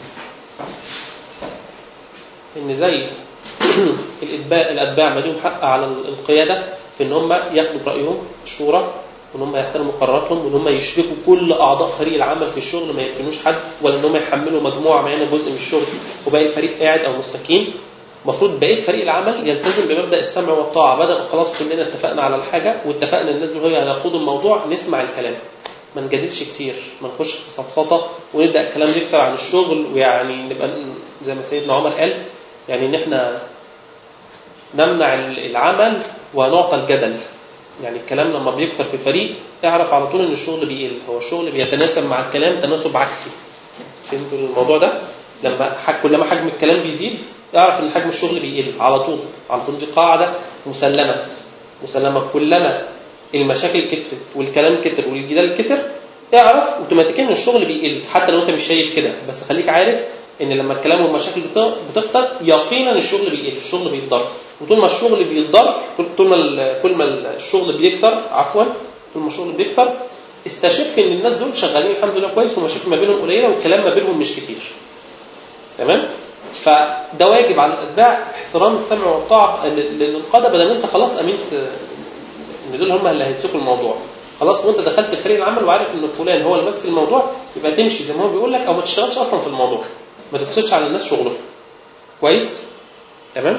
Speaker 1: ان زي الاتباع الاتباع ما لهم حق على القياده في ان هم ياخدوا برايهم الشورى وان هم يحترموا قراراتهم وان هم يشركوا كل اعضاء فريق العمل في الشغل ما يركنوش حد ولا ان هم يحملوا مجموعه معينه جزء من الشغل وباقي الفريق قاعد او مستكين المفروض بقيه فريق العمل يلتزم بمبدا السمع والطاعه بدل ما خلاص كلنا اتفقنا على الحاجه واتفقنا الناس دول هي هيقودوا الموضوع نسمع الكلام ما نجادلش كتير ما نخش في سفسطه ونبدا الكلام يكتر عن الشغل ويعني نبقى زي ما سيدنا عمر قال يعني ان احنا نمنع العمل ونعطى الجدل يعني الكلام لما بيكتر في فريق اعرف على طول ان الشغل بيقل هو الشغل بيتناسب مع الكلام تناسب عكسي فهمتوا الموضوع ده لما حج كلما حجم الكلام بيزيد اعرف ان حجم الشغل بيقل على طول على طول دي قاعده مسلمه مسلمه كلما المشاكل كترت والكلام كتر والجدال كتر اعرف اوتوماتيكيا ان الشغل بيقل حتى لو انت مش شايف كده بس خليك عارف ان لما الكلام والمشاكل بت- بتكتر يقينا الشغل بيقل الشغل بيتضر وطول ما الشغل بيتضر كل- طول ما ال- كل ما الشغل بيكتر عفوا طول ما الشغل بيكتر استشف ان الناس دول شغالين الحمد لله كويس ومشاكل ما بينهم قليله والكلام ما بينهم مش كتير تمام فده واجب على الاتباع احترام السمع والطاعه لل- للقاده بدل انت خلاص امنت ان دول هم اللي هيمسكوا الموضوع خلاص وانت دخلت فريق العمل وعارف ان فلان هو اللي ماسك الموضوع يبقى تمشي زي ما هو بيقول لك او ما تشتغلش اصلا في الموضوع ما تفسدش على الناس شغلهم كويس تمام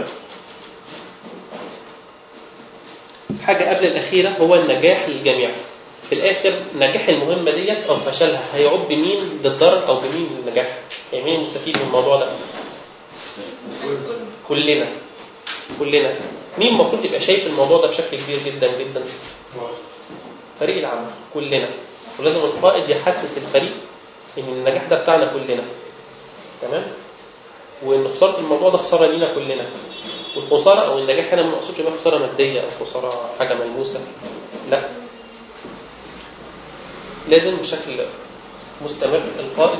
Speaker 1: حاجة قبل الأخيرة هو النجاح للجميع في الآخر نجاح المهمة ديت أو فشلها هيعود بمين للضرر أو بمين للنجاح يعني مين المستفيد من الموضوع ده كلنا كلنا مين المفروض يبقى شايف الموضوع ده بشكل كبير جدا جدا فريق العمل كلنا ولازم القائد يحسس الفريق ان النجاح ده بتاعنا كلنا تمام وان خساره الموضوع ده خساره لينا كلنا والخساره او النجاح هنا ما نقصدش بقى خساره ماديه او خساره حاجه ملموسه لا لازم بشكل مستمر القائد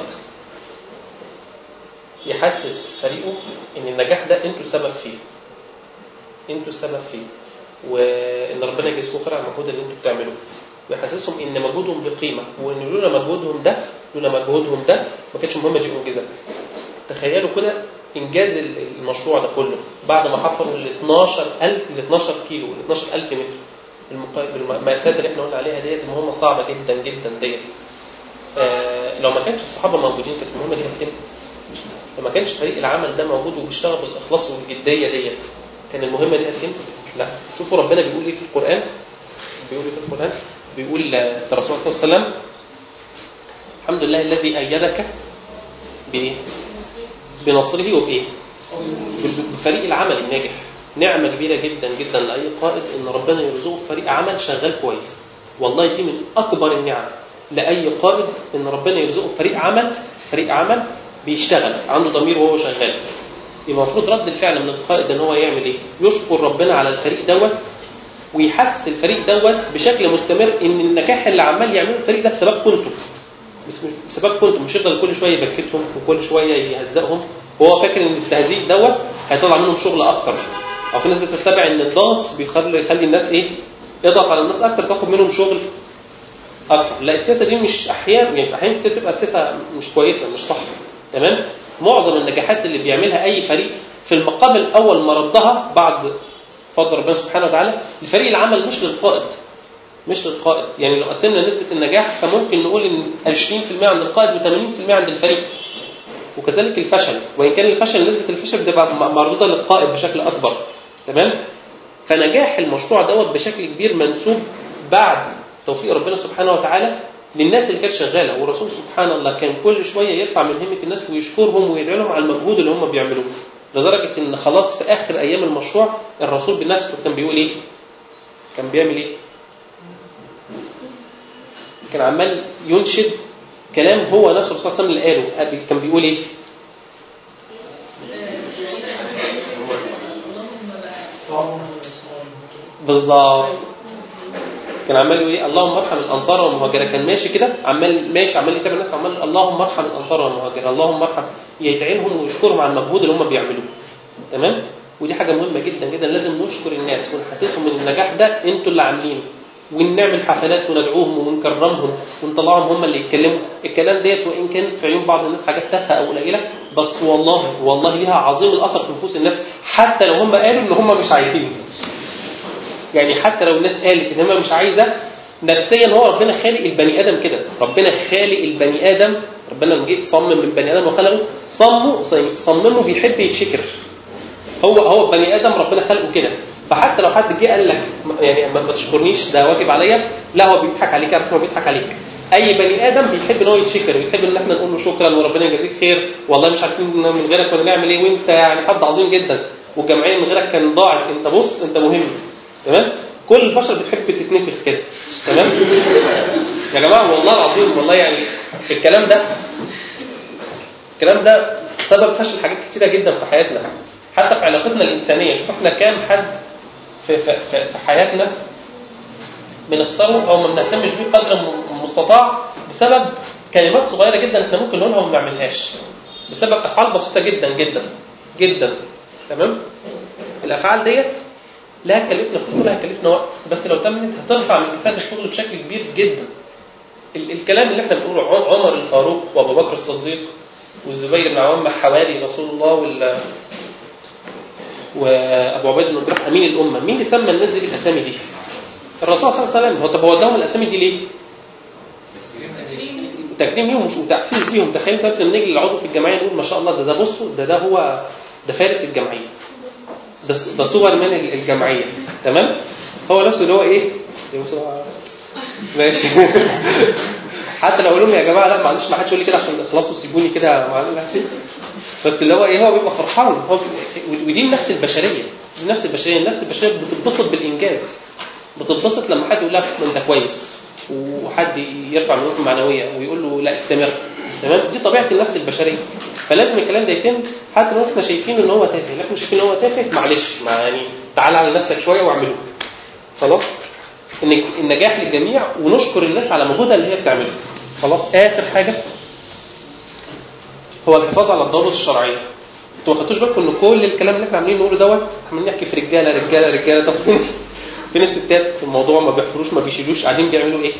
Speaker 1: يحسس فريقه ان النجاح ده انتوا السبب فيه انتوا السبب فيه وان ربنا يجزيكم خير على المجهود اللي انتوا بتعملوه ويحسسهم ان مجهودهم بقيمه وان لولا مجهودهم ده لولا مجهودهم ده ما كانتش المهمه دي انجزت تخيلوا كده انجاز المشروع ده كله بعد ما حفروا ال 12000 ال 12 كيلو ال 12000 متر المقا- بالمقاسات اللي احنا قلنا عليها ديت مهمه صعبه جدا جدا ديت آه لو ما كانش الصحابه موجودين كانت المهمه دي هتتم لو ما كانش فريق العمل ده موجود وبيشتغل بالاخلاص والجديه ديت كان المهمه دي هتتم لا شوفوا ربنا بيقول ايه في القران بيقول إيه في القرآن بيقول آه، الرسول صلى الله عليه وسلم الحمد لله الذي أيدك بإيه؟ بنصره وبإيه؟ بال- بفريق العمل الناجح نعمة كبيرة جدا جدا لأي قائد إن ربنا يرزقه فريق عمل شغال كويس والله دي من أكبر النعم لأي قائد إن ربنا يرزقه فريق عمل فريق عمل بيشتغل عنده ضمير وهو شغال يبقى المفروض رد الفعل من القائد إن هو يعمل إيه؟ يشكر ربنا على الفريق دوت ويحس الفريق دوت بشكل مستمر إن النجاح اللي عمال يعمله الفريق ده بسببكم انتوا بس- بسببكم انتوا مش يفضل كل شويه يبكتهم وكل شويه يهزقهم وهو فاكر ان التهزيق دوت هيطلع منهم شغل اكتر او في ناس بتتبع ان الضغط بيخلي يخلي الناس ايه يضغط على الناس اكتر تاخد منهم شغل اكتر لا السياسه دي مش احيانا يعني في احيان كتير تبقى السياسه مش كويسه مش صح تمام معظم النجاحات اللي بيعملها اي فريق في المقام الاول ما ردها بعد فضل ربنا سبحانه وتعالى لفريق العمل مش للقائد مش للقائد يعني لو قسمنا نسبة النجاح فممكن نقول ان 20% عند القائد و80% عند الفريق وكذلك الفشل وإن كان الفشل نسبة الفشل بتبقى م- مردودة للقائد بشكل أكبر تمام فنجاح المشروع دوت بشكل كبير منسوب بعد توفيق ربنا سبحانه وتعالى للناس اللي كانت شغالة والرسول سبحان الله كان كل شوية يرفع من همة الناس ويشكرهم ويدعي لهم على المجهود اللي هم بيعملوه لدرجة ان خلاص في آخر أيام المشروع الرسول بنفسه كان بيقول إيه؟ كان بيعمل إيه؟ كان عمال ينشد كلام هو نفسه الرسول صلى الله عليه وسلم اللي قاله كان بيقول ايه؟ بالظبط كان عمال يقول ايه اللهم ارحم الانصار والمهاجره كان ماشي كده عمال ماشي عمال يتابع الناس عمال اللهم ارحم الانصار والمهاجره اللهم ارحم يدعي لهم ويشكرهم على المجهود اللي هم بيعملوه تمام ودي حاجه مهمه جدا جدا لازم نشكر الناس ونحسسهم ان النجاح ده انتوا اللي عاملينه ونعمل حفلات وندعوهم ونكرمهم ونطلعهم هم اللي يتكلموا الكلام ديت وان كانت في عيون بعض الناس حاجات تافهه او قليله بس والله والله ليها عظيم الاثر في نفوس الناس حتى لو هم قالوا ان هم مش عايزين يعني حتى لو الناس قالت ان هم مش عايزه نفسيا هو ربنا خالق البني ادم كده ربنا خالق البني ادم ربنا لما جه صمم البني ادم وخلقه صمه صممه بيحب يتشكر هو هو البني ادم ربنا خلقه كده فحتى لو حد جه قال لك يعني ما ما تشكرنيش ده واجب عليا لا هو بيضحك عليك عارف هو بيضحك عليك اي بني ادم بيحب ان هو يتشكر بيحب ان احنا نقول له شكرا وربنا يجازيك خير والله مش عارفين من غيرك كنا نعمل ايه وانت يعني حد عظيم جدا والجمعيه من غيرك كان ضاعت انت بص انت مهم تمام كل البشر بتحب تتنفخ كده تمام يا جماعه والله العظيم والله يعني الكلام ده الكلام ده سبب فشل حاجات كتيره جدا في حياتنا حتى في علاقتنا الانسانيه شوف احنا كام حد في, في, في, في حياتنا بنخسره او ما بنهتمش بيه قدر المستطاع بسبب كلمات صغيره جدا احنا ممكن نقولها وما نعملهاش بسبب افعال بسيطه جدا جدا جدا تمام الافعال ديت لا هتكلفنا فلوس ولا هتكلفنا وقت بس لو تمت هترفع من كفاءه الشغل بشكل كبير جدا ال- الكلام اللي احنا بنقوله عم- عمر الفاروق وابو بكر الصديق والزبير بن عوام حواري رسول الله وال وابو عبيد بن الجراح امين الامه مين اللي سمى الناس دي بالاسامي دي؟ الرسول صلى الله عليه وسلم هو طب هو اداهم الاسامي دي ليه؟ تكريم ليهم مش وتعفيز ليهم تخيل نفس لما نيجي للعضو في الجمعيه نقول ما شاء الله ده ده بصوا ده ده هو ده فارس الجمعيه ده ده صور من الجمعيه تمام؟ هو نفسه اللي هو ايه؟ بص هو- ماشي حتى لو اقول لهم يا جماعه لا معلش ما حدش يقول لي كده عشان اخلصوا سيبوني كده مع نفسي بس اللي هو ايه هو بيبقى فرحان هو ودي النفس البشريه دي النفس البشريه النفس البشريه بتتبسط بالانجاز بتتبسط لما حد يقول لها ما انت كويس وحد يرفع من روحه المعنويه ويقول له لا استمر تمام دي طبيعه النفس البشريه فلازم الكلام ده يتم حتى لو احنا شايفين ان هو تافه لكن مش شايفين ان هو تافه معلش مع يعني تعال على نفسك شويه واعمله خلاص ان النجاح للجميع ونشكر الناس على مجهودها اللي هي بتعمله خلاص اخر حاجه هو الحفاظ على الضوابط الشرعيه انتوا ما خدتوش بالكم ان كل الكلام اللي احنا عاملين نقوله دوت عمالين نحكي في رجاله رجاله رجاله طب فين فين الستات في الموضوع ما بيحفروش ما بيشيلوش قاعدين بيعملوا ايه؟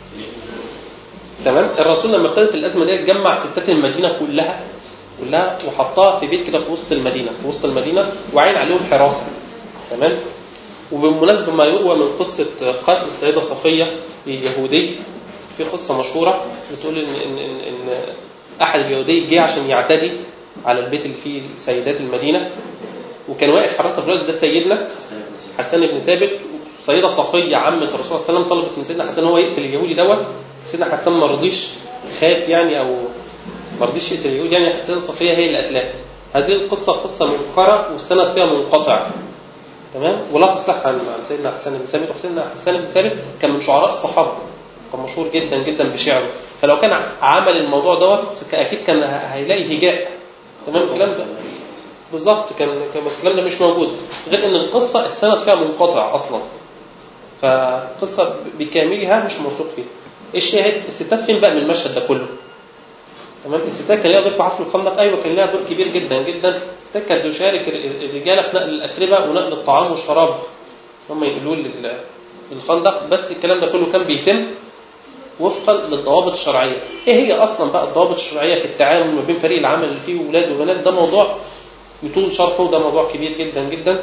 Speaker 1: تمام الرسول لما ابتدت الازمه دي جمع ستات المدينه كلها كلها وحطها في بيت كده في وسط المدينه في وسط المدينه وعين عليهم حراسه تمام وبالمناسبه ما يروى من قصه قتل السيده صفيه اليهودي في قصه مشهوره بتقول ان ان ان, إن احد اليهودي جه عشان يعتدي على البيت اللي فيه سيدات المدينه وكان واقف حراسه في الوقت ده سيدنا حسان بن ثابت سيده صفيه عمه الرسول صلى الله عليه وسلم طلبت من سيدنا حسن هو يقتل اليهودي دوت سيدنا حسن ما رضيش خاف يعني او ما رضيش يقتل اليهودي يعني حسن صفيه هي اللي قتلاه هذه القصه قصه منكره والسند فيها منقطع تمام ولا تصح عن عن سيدنا حسن بن ثابت وسيدنا حسن بن ثابت كان من شعراء الصحابه كان مشهور جدا جدا بشعره فلو كان عمل الموضوع دوت اكيد كان هيلاقي هجاء تمام الكلام ده بالظبط كان كان الكلام ده مش موجود غير ان القصه السند فيها منقطع اصلا فقصه بكاملها مش موثوق فيها الشاهد الستات فين بقى من المشهد ده كله تمام الستات كان ليها دور في حفر الخندق ايوه كان ليها دور كبير جدا جدا الستات كانت تشارك الرجاله في نقل الاتربه ونقل الطعام والشراب هم ينقلوه للخندق بس الكلام ده كله كان بيتم وفقا للضوابط الشرعيه ايه هي اصلا بقى الضوابط الشرعيه في التعامل ما بين فريق العمل اللي فيه ولاد وبنات ده موضوع يطول شرحه ده موضوع كبير جدا جدا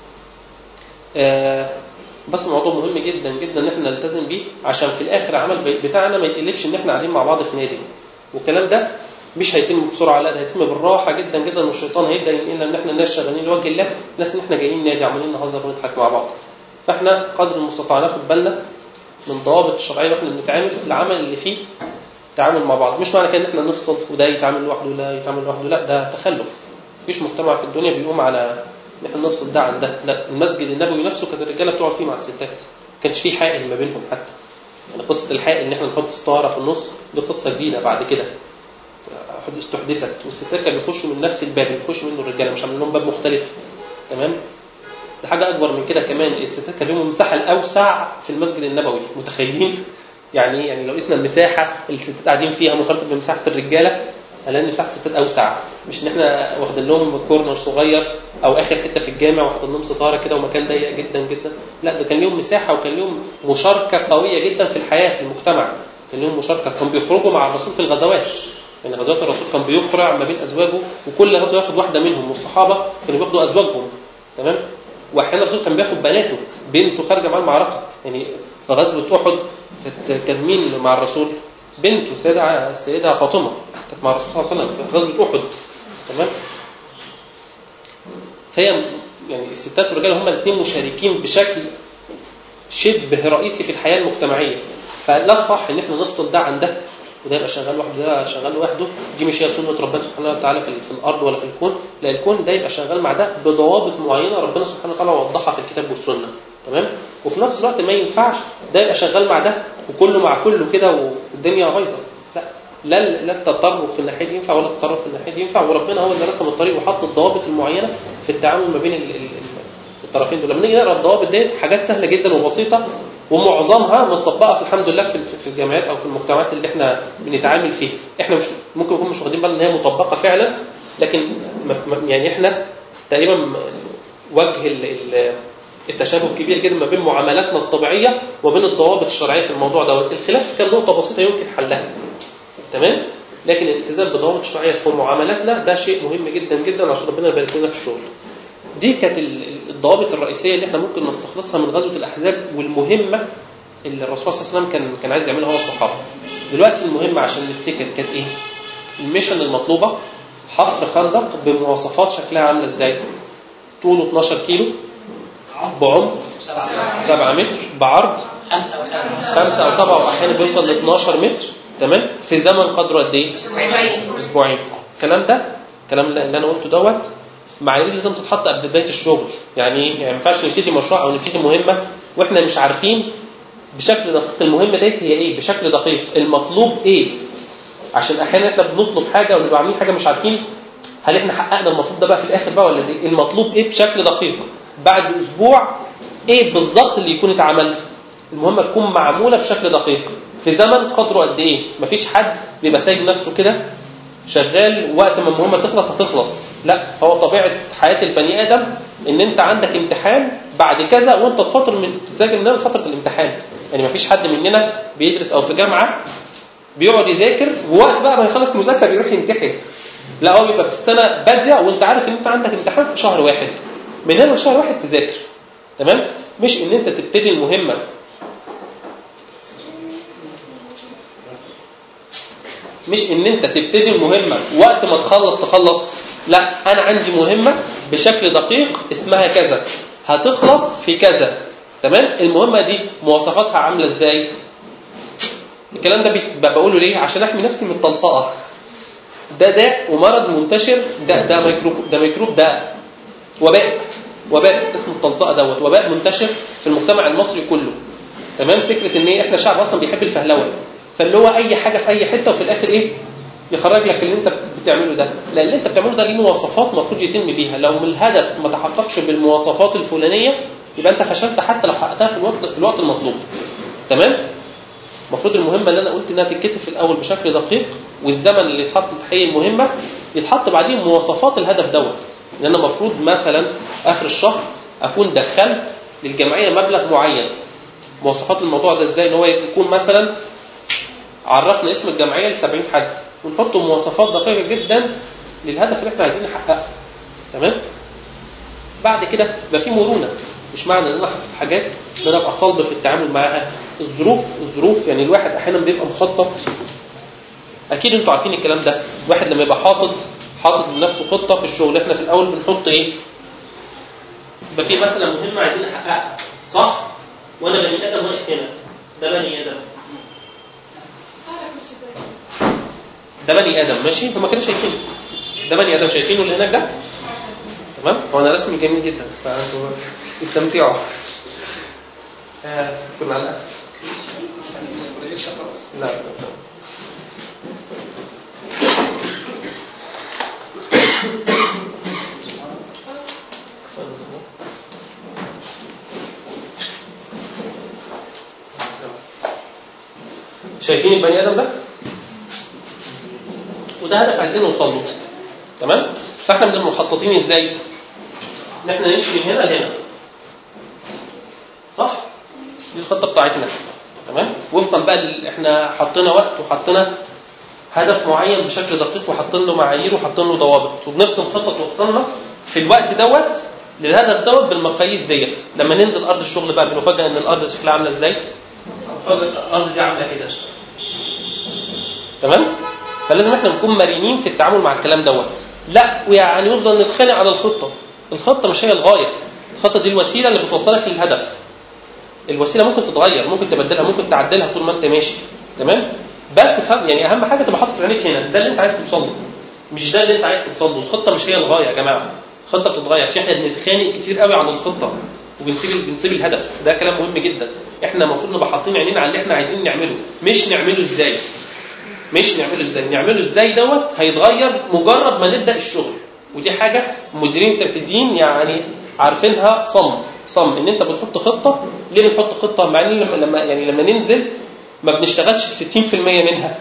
Speaker 1: آه بس موضوع مهم جدا جدا ان احنا نلتزم بيه عشان في الاخر العمل بتاعنا ما يقلبش ان احنا قاعدين مع بعض في نادي والكلام ده مش هيتم بسرعه لا ده هيتم بالراحه جدا جدا والشيطان هيبدا ينقلنا ان احنا الناس شغالين لوجه الله ناس ان احنا جايين نادي عمالين نهزر ونضحك مع بعض فاحنا قدر المستطاع ناخد بالنا من ضوابط الشرعيه واحنا بنتعامل في العمل اللي فيه تعامل مع بعض مش معنى كده ان احنا نفصل وده يتعامل لوحده ولا يتعامل لوحده لا ده تخلف مفيش مجتمع في الدنيا بيقوم على ان احنا نفصل ده عن ده لا المسجد النبوي نفسه كانت الرجاله بتقعد فيه مع الستات ما كانش فيه حائل ما بينهم حتى يعني قصه الحائل ان احنا نحط ستاره في النص دي قصه جديده بعد كده استحدثت والستات كانوا بيخشوا من نفس الباب اللي بيخشوا منه الرجاله مش عاملين لهم باب مختلف تمام ده حاجه اكبر من كده كمان الستات كان لهم المساحه الاوسع في المسجد النبوي متخيلين يعني يعني لو قسنا المساحه اللي الستات قاعدين فيها مقارنه بمساحه الرجاله هنلاقي مساحه الستات اوسع مش ان احنا واخدين لهم كورنر صغير او اخر حته في الجامع وحاطين لهم ستاره كده ومكان ضيق جدا جدا لا ده كان لهم مساحه وكان لهم مشاركه قويه جدا في الحياه في المجتمع كان لهم مشاركه كانوا بيخرجوا مع الرسول في الغزوات يعني غزوات الرسول كان بيقرع ما بين ازواجه وكل غزوه ياخد واحده منهم والصحابه كانوا بياخدوا ازواجهم تمام واحيانا الرسول كان بياخد بناته بنته خارجه مع المعركه يعني في غزوه احد كان مين مع الرسول؟ بنته السيده السيده فاطمه كانت مع الرسول صلى الله عليه وسلم في غزوه احد تمام فهي يعني الستات والرجال هم الاثنين مشاركين بشكل شبه رئيسي في الحياه المجتمعيه فلا الصح ان احنا نفصل ده عن ده وده يبقى شغال لوحده ده شغال لوحده دي مش هي سنه ربنا سبحانه وتعالى في, في الارض ولا في الكون لا الكون ده يبقى شغال مع ده بضوابط معينه ربنا سبحانه وتعالى وضحها في الكتاب والسنه تمام وفي نفس الوقت ما ينفعش ده يبقى شغال مع ده وكله مع كله كده والدنيا بايظه لا لا لا التطرف في الناحيه دي ينفع ولا التطرف في الناحيه دي ينفع وربنا هو اللي رسم الطريق وحط الضوابط المعينه في التعامل ما بين ال ال الطرفين دول لما نيجي نقرا الضوابط ديت حاجات سهله جدا وبسيطه ومعظمها متطبقه في الحمد لله في في الجامعات او في المجتمعات اللي احنا بنتعامل فيها احنا مش ممكن نكون مش واخدين بالنا ان هي مطبقه فعلا لكن يعني احنا تقريبا وجه التشابه كبير جدا ما بين معاملاتنا الطبيعيه وبين الضوابط الشرعيه في الموضوع دوت الخلاف كان نقطه بسيطه يمكن حلها تمام لكن الالتزام بالضوابط الشرعيه في معاملاتنا ده شيء مهم جدا جدا عشان ربنا يبارك لنا في الشغل دي كانت الضوابط الرئيسيه اللي احنا ممكن نستخلصها من غزوه الاحزاب والمهمه اللي الرسول صلى الله عليه وسلم كان كان عايز يعملها هو الصحابه. دلوقتي المهمه عشان نفتكر كانت ايه؟ الميشن المطلوبه حفر خندق بمواصفات شكلها عامله ازاي؟ طوله 12 كيلو بعمق 7 متر بعرض
Speaker 3: 5 او 7
Speaker 1: 5 او 7 واحيانا بيوصل ل 12 متر تمام؟ في زمن قدره قد ايه؟ اسبوعين. الكلام ده الكلام اللي انا قلته دوت معايير لازم تتحط قبل بدايه الشغل يعني ايه؟ يعني ما ينفعش نبتدي مشروع او نبتدي مهمه واحنا مش عارفين بشكل دقيق المهمه ديت هي ايه؟ بشكل دقيق المطلوب ايه؟ عشان احيانا احنا بنطلب حاجه ونبقى عاملين حاجه مش عارفين هل احنا حققنا المطلوب ده بقى في الاخر بقى ولا دي؟ المطلوب ايه بشكل دقيق؟ بعد اسبوع ايه بالظبط اللي يكون اتعمل؟ المهمه تكون معموله بشكل دقيق في زمن قدره قد ايه؟ مفيش حد بيبقى سايب نفسه كده شغال وقت ما المهمه تخلص هتخلص لا هو طبيعه حياه البني ادم ان انت عندك امتحان بعد كذا وانت في فتره من تذاكر من فتره الامتحان يعني ما فيش حد مننا بيدرس او في جامعه بيقعد يذاكر ووقت بقى ما يخلص مذاكره بيروح يمتحن لا هو بيبقى في السنه باديه وانت عارف ان انت عندك امتحان في شهر واحد من هنا لشهر واحد تذاكر تمام مش ان انت تبتدي المهمه مش ان انت تبتدي المهمه وقت ما تخلص تخلص لا انا عندي مهمه بشكل دقيق اسمها كذا هتخلص في كذا تمام المهمه دي مواصفاتها عامله ازاي الكلام ده بي- بقوله ليه عشان احمي نفسي من التلصقه ده داء ومرض منتشر ده ده ميكروب ده ميكروب ده وباء وباء اسمه التلصقه دوت وباء منتشر في المجتمع المصري كله تمام فكره ان ايه احنا شعب اصلا بيحب الفهلوه فاللي هو اي حاجه في اي حته وفي الاخر ايه يخرج لك اللي انت بتعمله ده لان اللي انت بتعمله ده ليه مواصفات المفروض يتم بيها لو من الهدف ما تحققش بالمواصفات الفلانيه يبقى انت فشلت حتى لو حققتها في الوقت في الوقت المطلوب تمام المفروض المهمه اللي انا قلت انها تتكتب في الاول بشكل دقيق والزمن اللي يتحط لتحقيق المهمه يتحط بعديه مواصفات الهدف دوت ان انا المفروض مثلا اخر الشهر اكون دخلت للجمعيه مبلغ معين مواصفات الموضوع ده ازاي ان هو يكون مثلا عرفنا اسم الجمعيه ل 70 حد ونحط مواصفات دقيقه جدا للهدف اللي احنا عايزين نحققه تمام بعد كده يبقى في مرونه مش معنى ان انا احط حاجات ان انا ابقى صلب في التعامل معاها الظروف الظروف يعني الواحد احيانا بيبقى مخطط اكيد انتوا عارفين الكلام ده الواحد لما يبقى حاطط حاطط لنفسه خطه في الشغل احنا في الاول بنحط ايه يبقى في مثلا مهمه عايزين نحققها صح وانا بني ادم واقف هنا ده بني ادم ده بني ادم ماشي هما كانوا شايفينه ده بني ادم شايفينه اللي هناك ده تمام هو انا رسمي جميل جدا فانتوا استمتعوا آه كنا على الأقل. لا لا لا. شايفين البني ادم ده وده هدف عايزين نوصل له تمام فاحنا بنبقى مخططين ازاي ان احنا نمشي من هنا لهنا صح دي الخطه بتاعتنا تمام وفقا بقى لل- احنا حطينا وقت وحطينا هدف معين بشكل دقيق وحاطين له معايير وحاطين له ضوابط وبنفس الخطه توصلنا في الوقت دوت للهدف دوت بالمقاييس ديت لما ننزل ارض الشغل بقى بنفاجئ ان الارض شكلها عامله ازاي نفاجئ الارض دي عامله كده تمام فلازم احنا نكون مرنين في التعامل مع الكلام دوت لا ويعني نفضل نتخانق على الخطه الخطه مش هي الغايه الخطه دي الوسيله اللي بتوصلك للهدف الوسيله ممكن تتغير ممكن تبدلها ممكن تعدلها طول ما انت ماشي تمام بس فهم يعني اهم حاجه تبقى حاطط عينيك هنا ده اللي انت عايز توصل له مش ده اللي انت عايز توصل له الخطه مش هي الغايه يا جماعه الخطه بتتغير في احنا بنتخانق كتير قوي عن الخطه وبنسيب بنسيب الهدف ده كلام مهم جدا احنا المفروض نبقى حاطين عينينا على اللي احنا عايزين نعمله مش نعمله ازاي مش نعمله ازاي نعمله ازاي دوت هيتغير مجرد ما نبدا الشغل ودي حاجه المديرين التنفيذيين يعني عارفينها صم صم ان انت بتحط خطه ليه بنحط خطه مع ان لما لما- يعني لما ننزل ما بنشتغلش 60% منها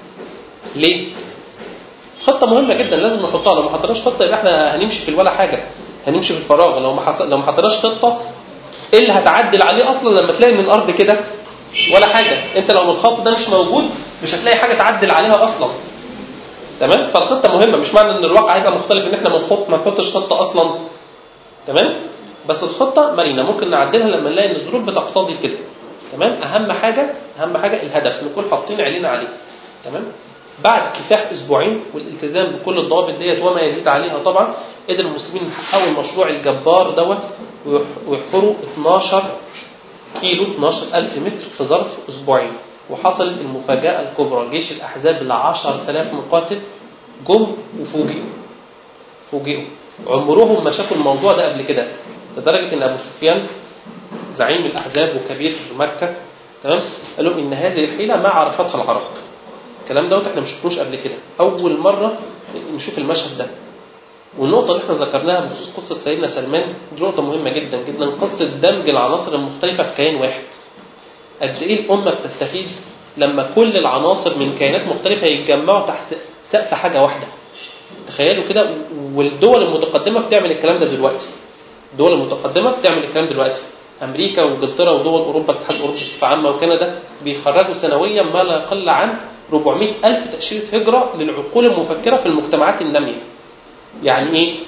Speaker 1: ليه خطه مهمه جدا لازم نحطها لو ما حطيناش خطه يبقى احنا هنمشي في ولا حاجه هنمشي في الفراغ لو ما حص... لو ما حطيناش خطه ايه اللي هتعدل عليه اصلا لما تلاقي ان الارض كده ولا حاجه انت لو الخط ده مش موجود مش هتلاقي حاجه تعدل عليها اصلا تمام فالخطه مهمه مش معنى ان الواقع هيبقى مختلف ان احنا ما نحط ما نحطش خطه اصلا تمام بس الخطه مرنه ممكن نعدلها لما نلاقي ان الظروف بتقتضي كده تمام اهم حاجه اهم حاجه الهدف نكون حاطين عينينا عليه تمام بعد كفاح اسبوعين والالتزام بكل الضوابط ديت وما يزيد عليها طبعا قدر المسلمين يحققوا المشروع الجبار دوت ويح- ويحفروا 12 كيلو 12000 متر في ظرف اسبوعين وحصلت المفاجاه الكبرى جيش الاحزاب ل 10000 مقاتل جم وفوجئوا فوجئوا عمرهم ما شافوا الموضوع ده قبل كده لدرجه ان ابو سفيان زعيم الاحزاب وكبير مكه تمام قال لهم ان هذه الحيله ما عرفتها العرب الكلام دوت احنا ما شفناش قبل كده اول مره نشوف المشهد ده والنقطه اللي احنا ذكرناها بخصوص قصه سيدنا سلمان دي نقطه مهمه جدا جدا قصه دمج العناصر المختلفه في كيان واحد قد ايه الامه بتستفيد لما كل العناصر من كيانات مختلفه يتجمعوا تحت سقف حاجه واحده تخيلوا كده والدول المتقدمه بتعمل الكلام ده دلوقتي الدول المتقدمه بتعمل الكلام دلوقتي امريكا وانجلترا ودول اوروبا الاتحاد الاوروبي بصفه عامه وكندا بيخرجوا سنويا ما لا يقل عن 400 الف تاشيره هجره للعقول المفكره في المجتمعات الناميه يعني ايه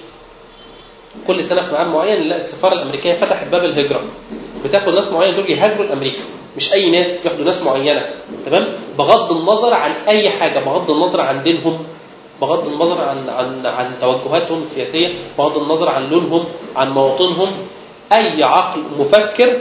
Speaker 1: كل سنه في ميعاد معين نلاقي السفاره الامريكيه فتحت باب الهجره بتاخد ناس معينه دول يهاجروا لامريكا مش اي ناس ياخدوا ناس معينه تمام بغض النظر عن اي حاجه بغض النظر عن دينهم بغض النظر عن عن عن توجهاتهم السياسيه بغض النظر عن لونهم عن مواطنهم اي عقل مفكر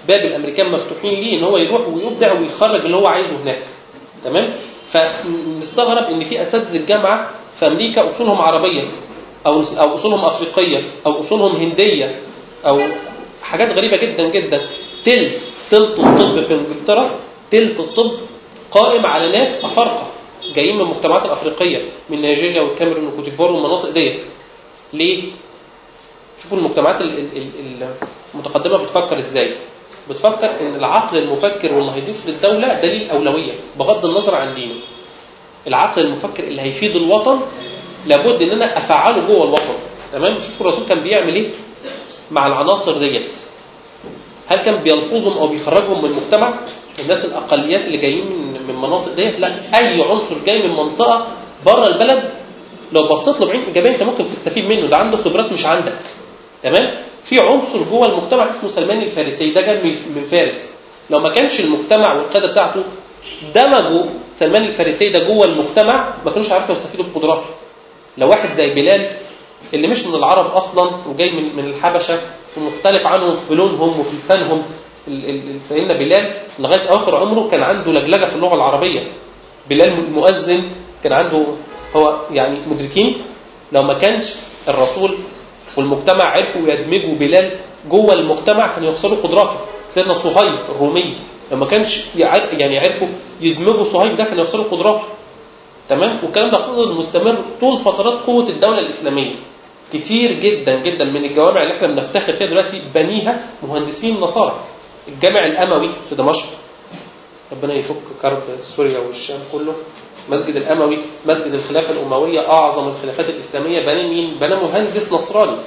Speaker 1: باب الامريكان مفتوحين ليه ان هو يروح ويبدع ويخرج اللي هو عايزه هناك تمام فنستغرب ان في اساتذه الجامعه في امريكا اصولهم عربيه او او اصولهم افريقيه او اصولهم هنديه او حاجات غريبه جدا جدا تلت تلت الطب في انجلترا تلت الطب قائم على ناس افارقه جايين من المجتمعات الافريقيه من نيجيريا والكاميرون والكوتيفوار والمناطق ديت ليه؟ شوفوا المجتمعات ال- ال- ال- المتقدمه بتفكر ازاي بتفكر ان العقل المفكر واللي هيضيف للدوله ده ليه الاولويه بغض النظر عن دينه العقل المفكر اللي هيفيد الوطن لابد ان انا افعله جوه الوطن تمام شوفوا الرسول كان بيعمل ايه مع العناصر ديت هل كان بيلفظهم او بيخرجهم من المجتمع الناس الاقليات اللي جايين من من مناطق ديت لا اي عنصر جاي من منطقه بره البلد لو بصيت له بعين ايجابيه انت ممكن تستفيد منه ده عنده خبرات مش عندك تمام في عنصر جوه المجتمع اسمه سلمان الفارسي ده جاي من- من فارس لو ما كانش المجتمع والقاده بتاعته دمجوا سلمان الفارسي ده جوه المجتمع ما كانوش عارفوا يستفيدوا بقدراته لو واحد زي بلال اللي مش من العرب اصلا وجاي من من الحبشه ومختلف عنهم في لونهم وفي لسانهم ال- ال- سيدنا بلال لغايه اخر عمره كان عنده لجلجه في اللغه العربيه بلال المؤذن كان عنده هو يعني مدركين لو ما كانش الرسول والمجتمع عرفوا يدمجوا بلال جوه المجتمع كانوا يخسروا قدراته سيدنا صهيب الرومي لما كانش يعر- يعني عرفوا يدمجوا صهيب ده كانوا يخسروا قدراته تمام والكلام ده فضل مستمر طول فترات قوه الدوله الاسلاميه كتير جدا جدا من الجوامع اللي احنا بنفتخر فيها دلوقتي بنيها مهندسين نصارى الجامع الاموي في دمشق ربنا يفك كرب سوريا والشام كله مسجد الاموي مسجد الخلافه الامويه اعظم الخلافات الاسلاميه بنى مين بنى مهندس نصراني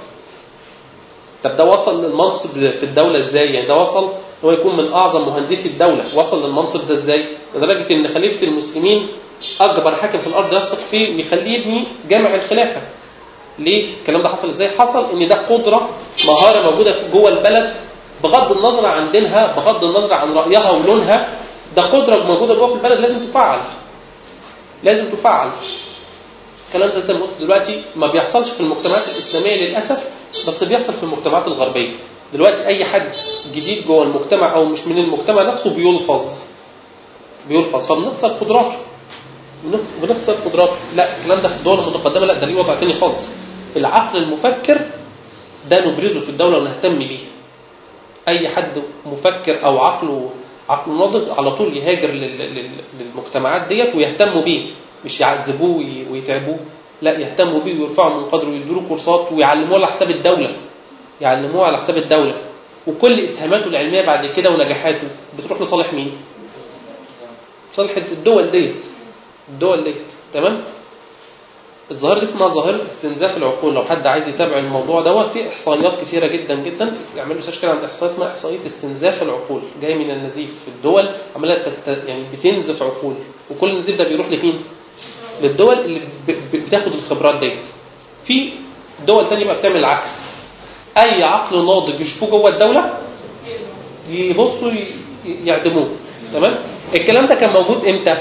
Speaker 1: طب ده وصل للمنصب في الدوله ازاي يعني ده وصل ان هو يكون من اعظم مهندسي الدوله وصل للمنصب ده ازاي لدرجه ان خليفه المسلمين اكبر حاكم في الارض يثق فيه ويخليه يبني جامع الخلافه ليه الكلام ده حصل ازاي حصل ان ده قدره مهاره موجوده جوه البلد بغض النظر عن دينها بغض النظر عن رايها ولونها ده قدره موجوده جوه في البلد لازم تفعل لازم تفعل الكلام ده زي ما قلت دلوقتي ما بيحصلش في المجتمعات الاسلاميه للاسف بس بيحصل في المجتمعات الغربيه دلوقتي اي حد جديد جوه المجتمع او مش من المجتمع نفسه بيلفظ بيلفظ فبنخسر قدراته بنخ- بنخسر قدراته لا الكلام ده في الدول المتقدمه لا ده ليه وضع تاني خالص العقل المفكر ده نبرزه في الدوله ونهتم بيه اي حد مفكر او عقله عقله ناضج على طول يهاجر لل- لل- للمجتمعات ديت ويهتموا بيه مش يعذبوه وي- ويتعبوه لا يهتموا بيه ويرفعوا من قدره ويدوا له كورسات ويعلموه على حساب الدوله يعلموه على حساب الدوله وكل اسهاماته العلميه بعد كده ونجاحاته بتروح لصالح مين؟ صالح الدول ديت الدول ديت تمام؟ الظاهرة دي اسمها ظاهرة استنزاف العقول لو حد عايز يتابع الموضوع دوت في احصائيات كثيرة جدا جدا يعملوا سيرش كده عن احصائيه اسمها احصائية استنزاف العقول جاي من النزيف في الدول عمالة تست... يعني بتنزف عقول وكل النزيف ده بيروح لفين؟ للدول اللي ب... ب... بتاخد الخبرات ديت في دول تانية بقى بتعمل العكس اي عقل ناضج يشوفوه جوه الدولة يبصوا ي... يعدموه تمام؟ الكلام ده كان موجود امتى؟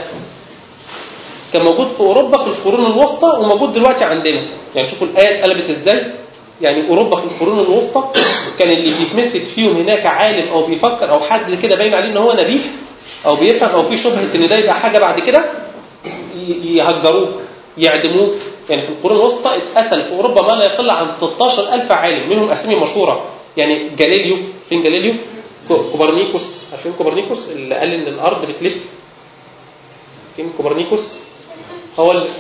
Speaker 1: كان موجود في اوروبا في القرون الوسطى وموجود دلوقتي عندنا يعني شوفوا الايه اتقلبت ازاي يعني اوروبا في القرون الوسطى كان اللي بيتمسك فيهم هناك عالم او بيفكر او حد كده باين عليه ان هو نبيه او بيفهم او في شبهه ان ده يبقى حاجه بعد كده ي- يهجروه يعدموه يعني في القرون الوسطى اتقتل في اوروبا ما لا يقل عن 16000 عالم منهم اسامي مشهوره يعني جاليليو فين جاليليو كو- كوبرنيكوس عارفين كوبرنيكوس اللي قال ان الارض بتلف فين كوبرنيكوس هو اللي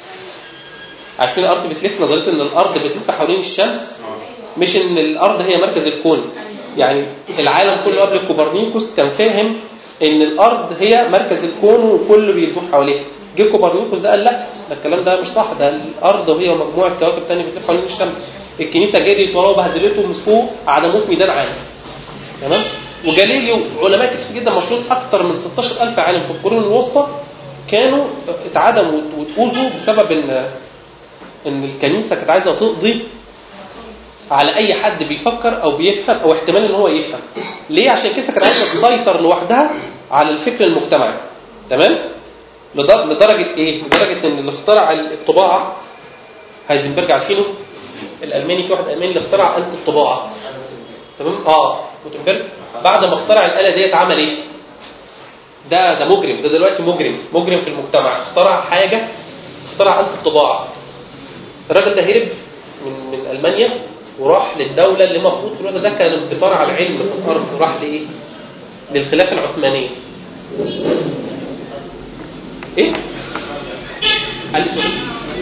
Speaker 1: عارفين الارض بتلف نظريه ان الارض بتلف حوالين الشمس مش ان الارض هي مركز الكون يعني العالم كله قبل كوبرنيكوس كان فاهم ان الارض هي مركز الكون وكله بيدور حواليها جه كوبرنيكوس ده قال لا ده الكلام ده مش صح ده الارض وهي مجموعه كواكب ثانيه بتلف حوالين الشمس الكنيسه جريت وراه وبهدلته ومسكوه عدموه في ميدان عام تمام وجاليليو علماء كتير جدا مشهور اكثر من 16000 عالم في القرون الوسطى كانوا اتعدموا واتأذوا بسبب ان ان الكنيسه كانت عايزه تقضي على اي حد بيفكر او بيفهم او احتمال ان هو يفهم ليه عشان الكنيسه كانت عايزه تسيطر لوحدها على الفكر المجتمعي تمام لدر- لدرجه ايه لدرجه ان اللي اخترع الطباعه هايزنبرج عارفينه الالماني في واحد الماني اللي اخترع آلة الطباعه تمام اه جوتنبرج بعد ما اخترع الاله ديت عمل ايه ده ده مجرم ده دلوقتي مجرم مجرم في المجتمع اخترع حاجه اخترع آلة الطباعه الراجل ده هرب من من المانيا وراح للدوله اللي المفروض في الوقت ده كانت بترعى العلم في الارض وراح لايه للخلافه العثمانيه ايه قال لي سوري.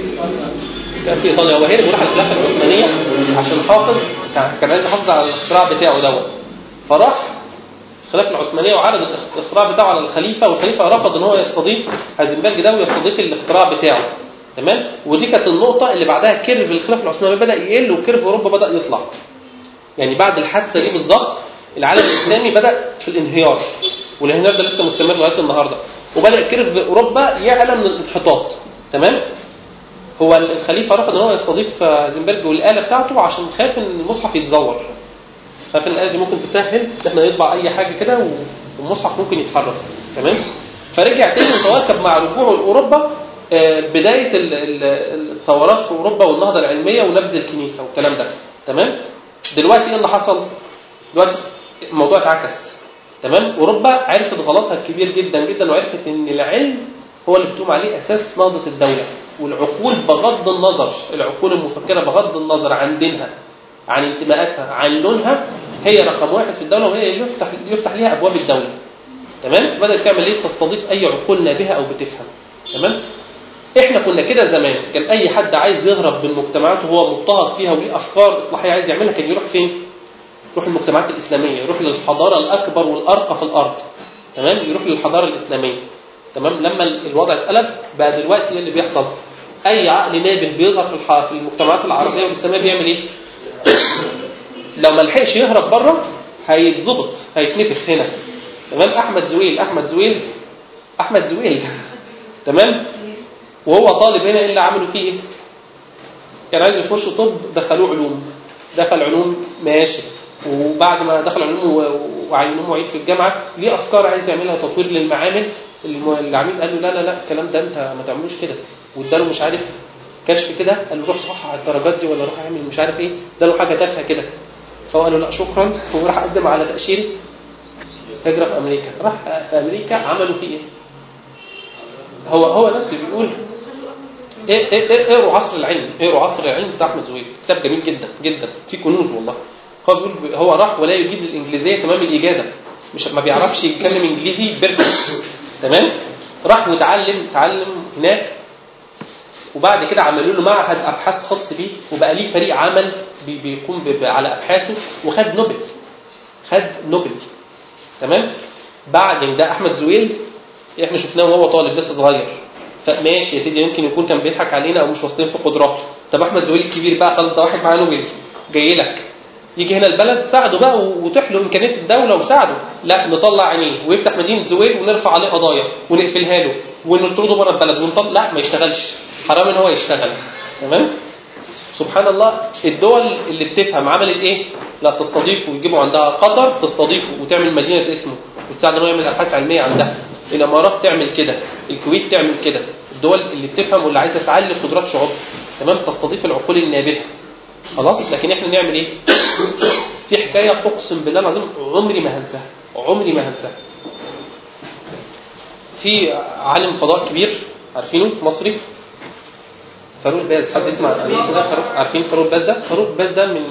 Speaker 1: كان في ايطاليا هو هرب وراح الخلافه العثمانيه عشان حافظ كان كان عايز يحافظ على الاختراع بتاعه دوت فراح الخلافه العثمانيه وعرض الاخ- الاختراع بتاعه على الخليفه والخليفه رفض ان هو يستضيف هازنبرج ده ويستضيف الاختراع بتاعه تمام ودي كانت النقطه اللي بعدها كيرف الخلافه العثمانيه بدا يقل وكيرف اوروبا بدا يطلع يعني بعد الحادثه دي بالظبط العالم الاسلامي بدا في الانهيار والانهيار ده لسه مستمر لغايه النهارده وبدا كيرف اوروبا يعلى من الانحطاط تمام هو الخليفه رفض ان هو يستضيف هازنبرج والاله بتاعته عشان خاف ان المصحف يتزور خاف ان الاله دي ممكن تسهل ان احنا نطبع اي حاجه كده والمصحف ممكن يتحرك تمام فرجع تاني وتواكب مع رجوعه لاوروبا آه، بدايه ال- ال- الثورات في اوروبا والنهضه العلميه ونبذ الكنيسه والكلام ده تمام دلوقتي ايه اللي حصل دلوقتي الموضوع اتعكس تمام اوروبا عرفت غلطها الكبير جدا جدا وعرفت ان العلم هو اللي بتقوم عليه اساس نهضه الدوله والعقول بغض النظر العقول المفكره بغض النظر عن دينها عن انتماءاتها عن لونها هي رقم واحد في الدوله وهي يفتح يفتح ليها ابواب الدوله تمام فبدات تعمل ايه تستضيف اي عقول نابهه او بتفهم تمام احنا كنا كده زمان كان اي حد عايز يهرب من مجتمعاته وهو مضطهد فيها وليه افكار اصلاحيه عايز يعملها كان يروح فين يروح المجتمعات الاسلاميه يروح للحضاره الاكبر والارقى في الارض تمام يروح للحضاره الاسلاميه تمام لما ال- الوضع اتقلب بقى دلوقتي ايه اللي بيحصل اي عقل نابه بيظهر في الح- في المجتمعات العربيه والاسلاميه بيعمل ايه لو ما لحقش يهرب بره هيتظبط هيتنفخ هنا تمام احمد زويل احمد زويل احمد زويل تمام وهو طالب هنا ايه اللي عملوا فيه ايه كان عايز يخش طب دخلوه علوم دخل علوم ماشي وبعد ما دخل علوم و- وعينوه معيد في الجامعه ليه افكار عايز يعملها تطوير للمعامل الم- العميد قال له لا لا لا الكلام ده انت ما تعملوش كده واداله مش عارف كشف كده قال له روح صح على الدرجات دي ولا روح اعمل مش عارف ايه اداله حاجه تافهه كده فهو قال له لا شكرا وراح قدم على تاشيره هجره في امريكا راح في امريكا عملوا فيه ايه؟ هو هو نفسه بيقول ايه ايه ايه اقروا عصر العلم اقروا عصر العلم بتاع احمد زويل كتاب جميل جدا جدا في كنوز والله هو بيقول هو راح ولا يجيد الانجليزيه تمام الاجاده مش ما بيعرفش يتكلم انجليزي بيرفكت تمام راح وتعلم تعلم هناك وبعد كده عملوا له معهد ابحاث خاص بيه وبقى ليه فريق عمل بي- بيقوم ب- ب- على ابحاثه وخد نوبل خد نوبل تمام بعد ده احمد زويل احنا شفناه وهو طالب لسه صغير فماشي يا سيدي يمكن يكون كان بيضحك علينا او مش واثقين في قدراته طب احمد زويل الكبير بقى خلاص ده واحد معاه نوبل جاي لك يجي هنا البلد ساعده بقى وتح له امكانيات الدوله وساعده لا نطلع عينيه ويفتح مدينه زويل ونرفع عليه قضايا ونقفلها له ونطرده بره البلد ونطلع لا ما يشتغلش حرام ان هو يشتغل تمام سبحان الله الدول اللي بتفهم عملت ايه لا تستضيفه ويجيبوا عندها قطر تستضيفه وتعمل مدينه باسمه وتساعد ان هو يعمل ابحاث علميه عندها الامارات تعمل كده الكويت تعمل كده الدول اللي بتفهم واللي عايزه تعلي قدرات شعوبها تمام تستضيف العقول النابهه خلاص لكن احنا نعمل ايه في حكايه اقسم بالله العظيم عمري ما هنساها عمري ما هنساها في عالم فضاء كبير عارفينه مصري فاروق باز حد يسمع عن الاسم ده فاروق عارفين فاروق باز ده فاروق باز ده من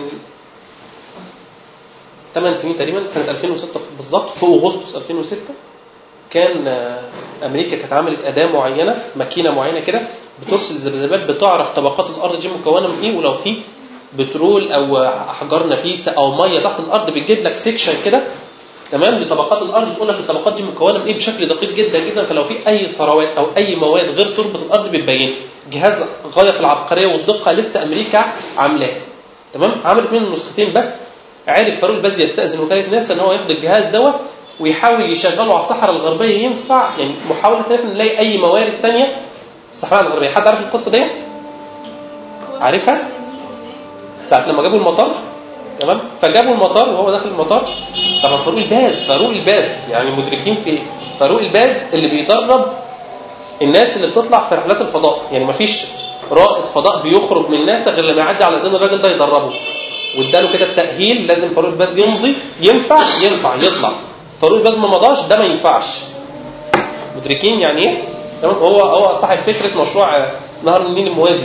Speaker 1: 8 سنين تقريبا سنه 2006 بالظبط في اغسطس 2006 كان آه، امريكا كانت عملت اداه معينه ماكينه معينه كده بترسل ذبذبات بتعرف طبقات الارض دي مكونه من ايه ولو في بترول او احجار نفيسه او ميه تحت الارض بتجيب لك سيكشن كده تمام لطبقات الارض تقول لك الطبقات دي مكونه من ايه بشكل دقيق جدا جدا فلو في اي ثروات او اي مواد غير تربط الارض بتبين جهاز غايه في العبقريه والدقه لسه امريكا عاملاه تمام عملت منه نسختين بس عرف فاروق باز يستاذن وكاله ناسا ان هو ياخد الجهاز دوت ويحاول يشغله على الصحراء الغربيه ينفع يعني محاوله ان نلاقي اي موارد ثانيه الصحراء الغربيه حد عارف القصه ديت؟ عارفها؟ ساعة لما جابوا المطار تمام فجابوا المطار وهو داخل المطار طبعا فاروق الباز فاروق الباز يعني مدركين في ايه؟ فاروق الباز اللي بيدرب الناس اللي بتطلع في رحلات الفضاء يعني مفيش رائد فضاء بيخرج من ناسا غير لما يعدي على ايدين الراجل ده يدربه واداله كده التاهيل لازم فاروق الباز يمضي ينفع ينفع يطلع فاروق الباز ما مضاش ده ما ينفعش مدركين يعني ايه تمام هو هو صاحب فكره مشروع نهر النيل الموازي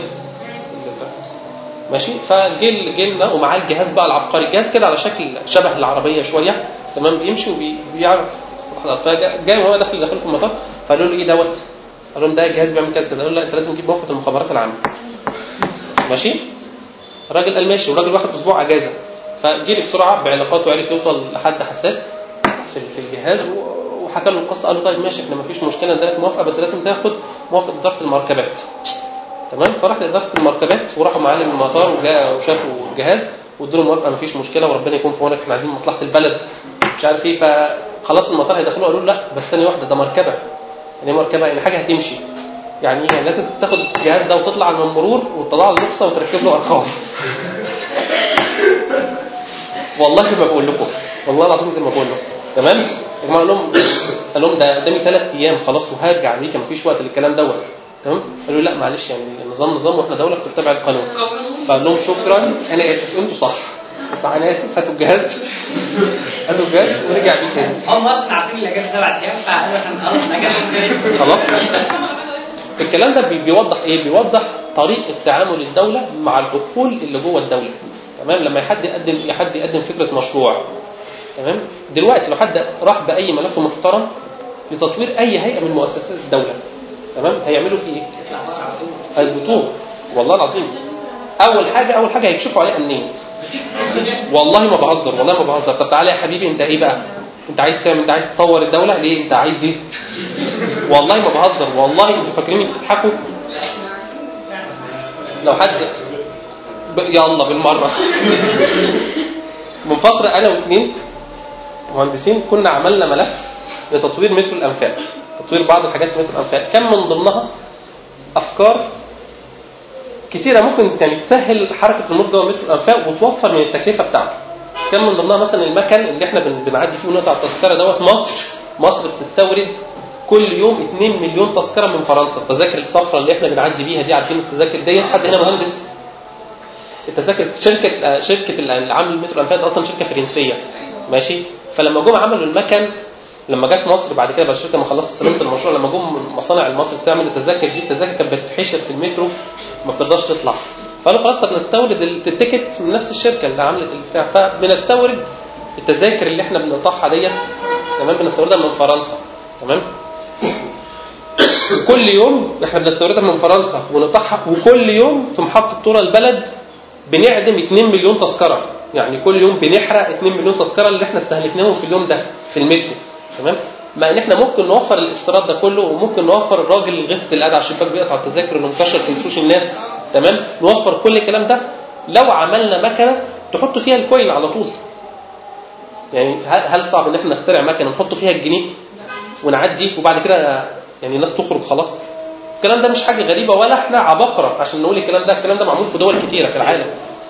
Speaker 1: ماشي فجه جه لنا ومعاه الجهاز بقى العبقري الجهاز كده على شكل شبه العربيه شويه تمام بيمشي وبيعرف فجاي وهو داخل داخل في المطار فقالوا له ايه دوت؟ قال لهم ده الجهاز بيعمل كذا كذا قالوا له لا انت لازم تجيب موافقه المخابرات العامه ماشي الراجل قال ماشي والراجل واخد اسبوع اجازه فجه لي بسرعه بعلاقاته عرف يوصل لحد حساس في في الجهاز و- وحكى له القصه قال له طيب ماشي احنا ما فيش مشكله نديلك موافقه بس لازم تاخد موافقه اداره المركبات تمام فراح لاداره المركبات وراحوا معاه المطار وجا- وشافوا الجهاز وادوا له موافقه ما فيش مشكله وربنا يكون في عونك احنا عايزين مصلحه البلد مش عارف ايه فخلاص المطار هيدخلوا قالوا له لا بس ثانيه واحده ده مركبه يعني إيه مركبه يعني حاجه هتمشي يعني ايه لازم تاخد الجهاز ده وتطلع من المرور وتطلع له رخصه وتركب له ارقام والله زي ما بقول لكم والله العظيم زي ما بقول لكم تمام يا جماعه قال لهم قال لهم ده قدامي ثلاث ايام خلاص وهرجع امريكا مفيش وقت للكلام دوت تمام قالوا لا معلش يعني النظام نظام واحنا دوله بتتبع القانون فقال لهم شكرا انا اسف انتوا صح بس انا اسف هاتوا الجهاز هاتوا الجهاز ورجع بيه تاني
Speaker 3: هم اصلا عارفين الاجازه سبع ايام فقالوا احنا خلاص الاجازه ازاي؟
Speaker 1: خلاص الكلام ده بي- بيوضح ايه بيوضح طريقه تعامل الدوله مع العقول اللي جوه الدوله تمام لما حد يقدم حد يقدم فكره مشروع تمام دلوقتي لو حد راح باي ملف محترم لتطوير اي هيئه من مؤسسات الدوله تمام هيعملوا فيه ايه هيظبطوه والله العظيم اول حاجه اول حاجه هيكشفوا عليه امنيا والله ما بهزر والله ما بهزر طب تعالى يا حبيبي انت ايه بقى انت عايز تعمل انت عايز تطور الدوله ليه انت عايز ايه والله ما بهزر والله انتوا فاكرين بتضحكوا لو حد ب... يلا بالمره من فتره انا واثنين مهندسين كنا عملنا ملف لتطوير مترو الانفاق تطوير بعض الحاجات في مترو الانفاق كان من ضمنها افكار كتيره ممكن يعني تسهل حركه المرور جوه مترو الانفاق وتوفر من التكلفه بتاعته كان من ضمنها مثلا المكن اللي احنا بن- بنعدي فيه ونقطع التذكره دوت مصر مصر بتستورد كل يوم 2 مليون تذكره من فرنسا التذاكر الصفراء اللي احنا بنعدي بيها دي عارفين التذاكر دي حد هنا مهندس التذاكر شركه آه، شركه اللي عامل المترو الانفاق ده اصلا شركه فرنسيه ماشي فلما جم عملوا المكن لما جت مصر بعد كده بعد الشركه ما خلصت سلمت المشروع لما جم مصانع مصر بتعمل التذاكر دي التذاكر كانت بتتحشر في المترو ما بترضاش تطلع فقالوا خلاص طب نستورد التيكت من نفس الشركه اللي عملت البتاع فبنستورد التذاكر اللي احنا بنقطعها ديت تمام بنستوردها من فرنسا تمام كل يوم احنا بنستوردها من فرنسا ونقطعها وكل يوم في محطه طول البلد بنعدم 2 مليون تذكره يعني كل يوم بنحرق 2 مليون تذكره اللي احنا استهلكناهم في اليوم ده في المترو تمام مع ان احنا ممكن نوفر الاستيراد ده كله وممكن نوفر الراجل اللي غث اللي قاعد على الشباك بيقطع التذاكر اللي منتشر في وشوش الناس تمام نوفر كل الكلام ده لو عملنا مكنه تحط فيها الكوين على طول يعني هل هل صعب ان احنا نخترع مكنه نحط فيها الجنيه ونعدي وبعد كده يعني الناس تخرج خلاص الكلام ده مش حاجه غريبه ولا احنا عباقره عشان نقول الكلام ده الكلام ده معمول في دول كتيره في العالم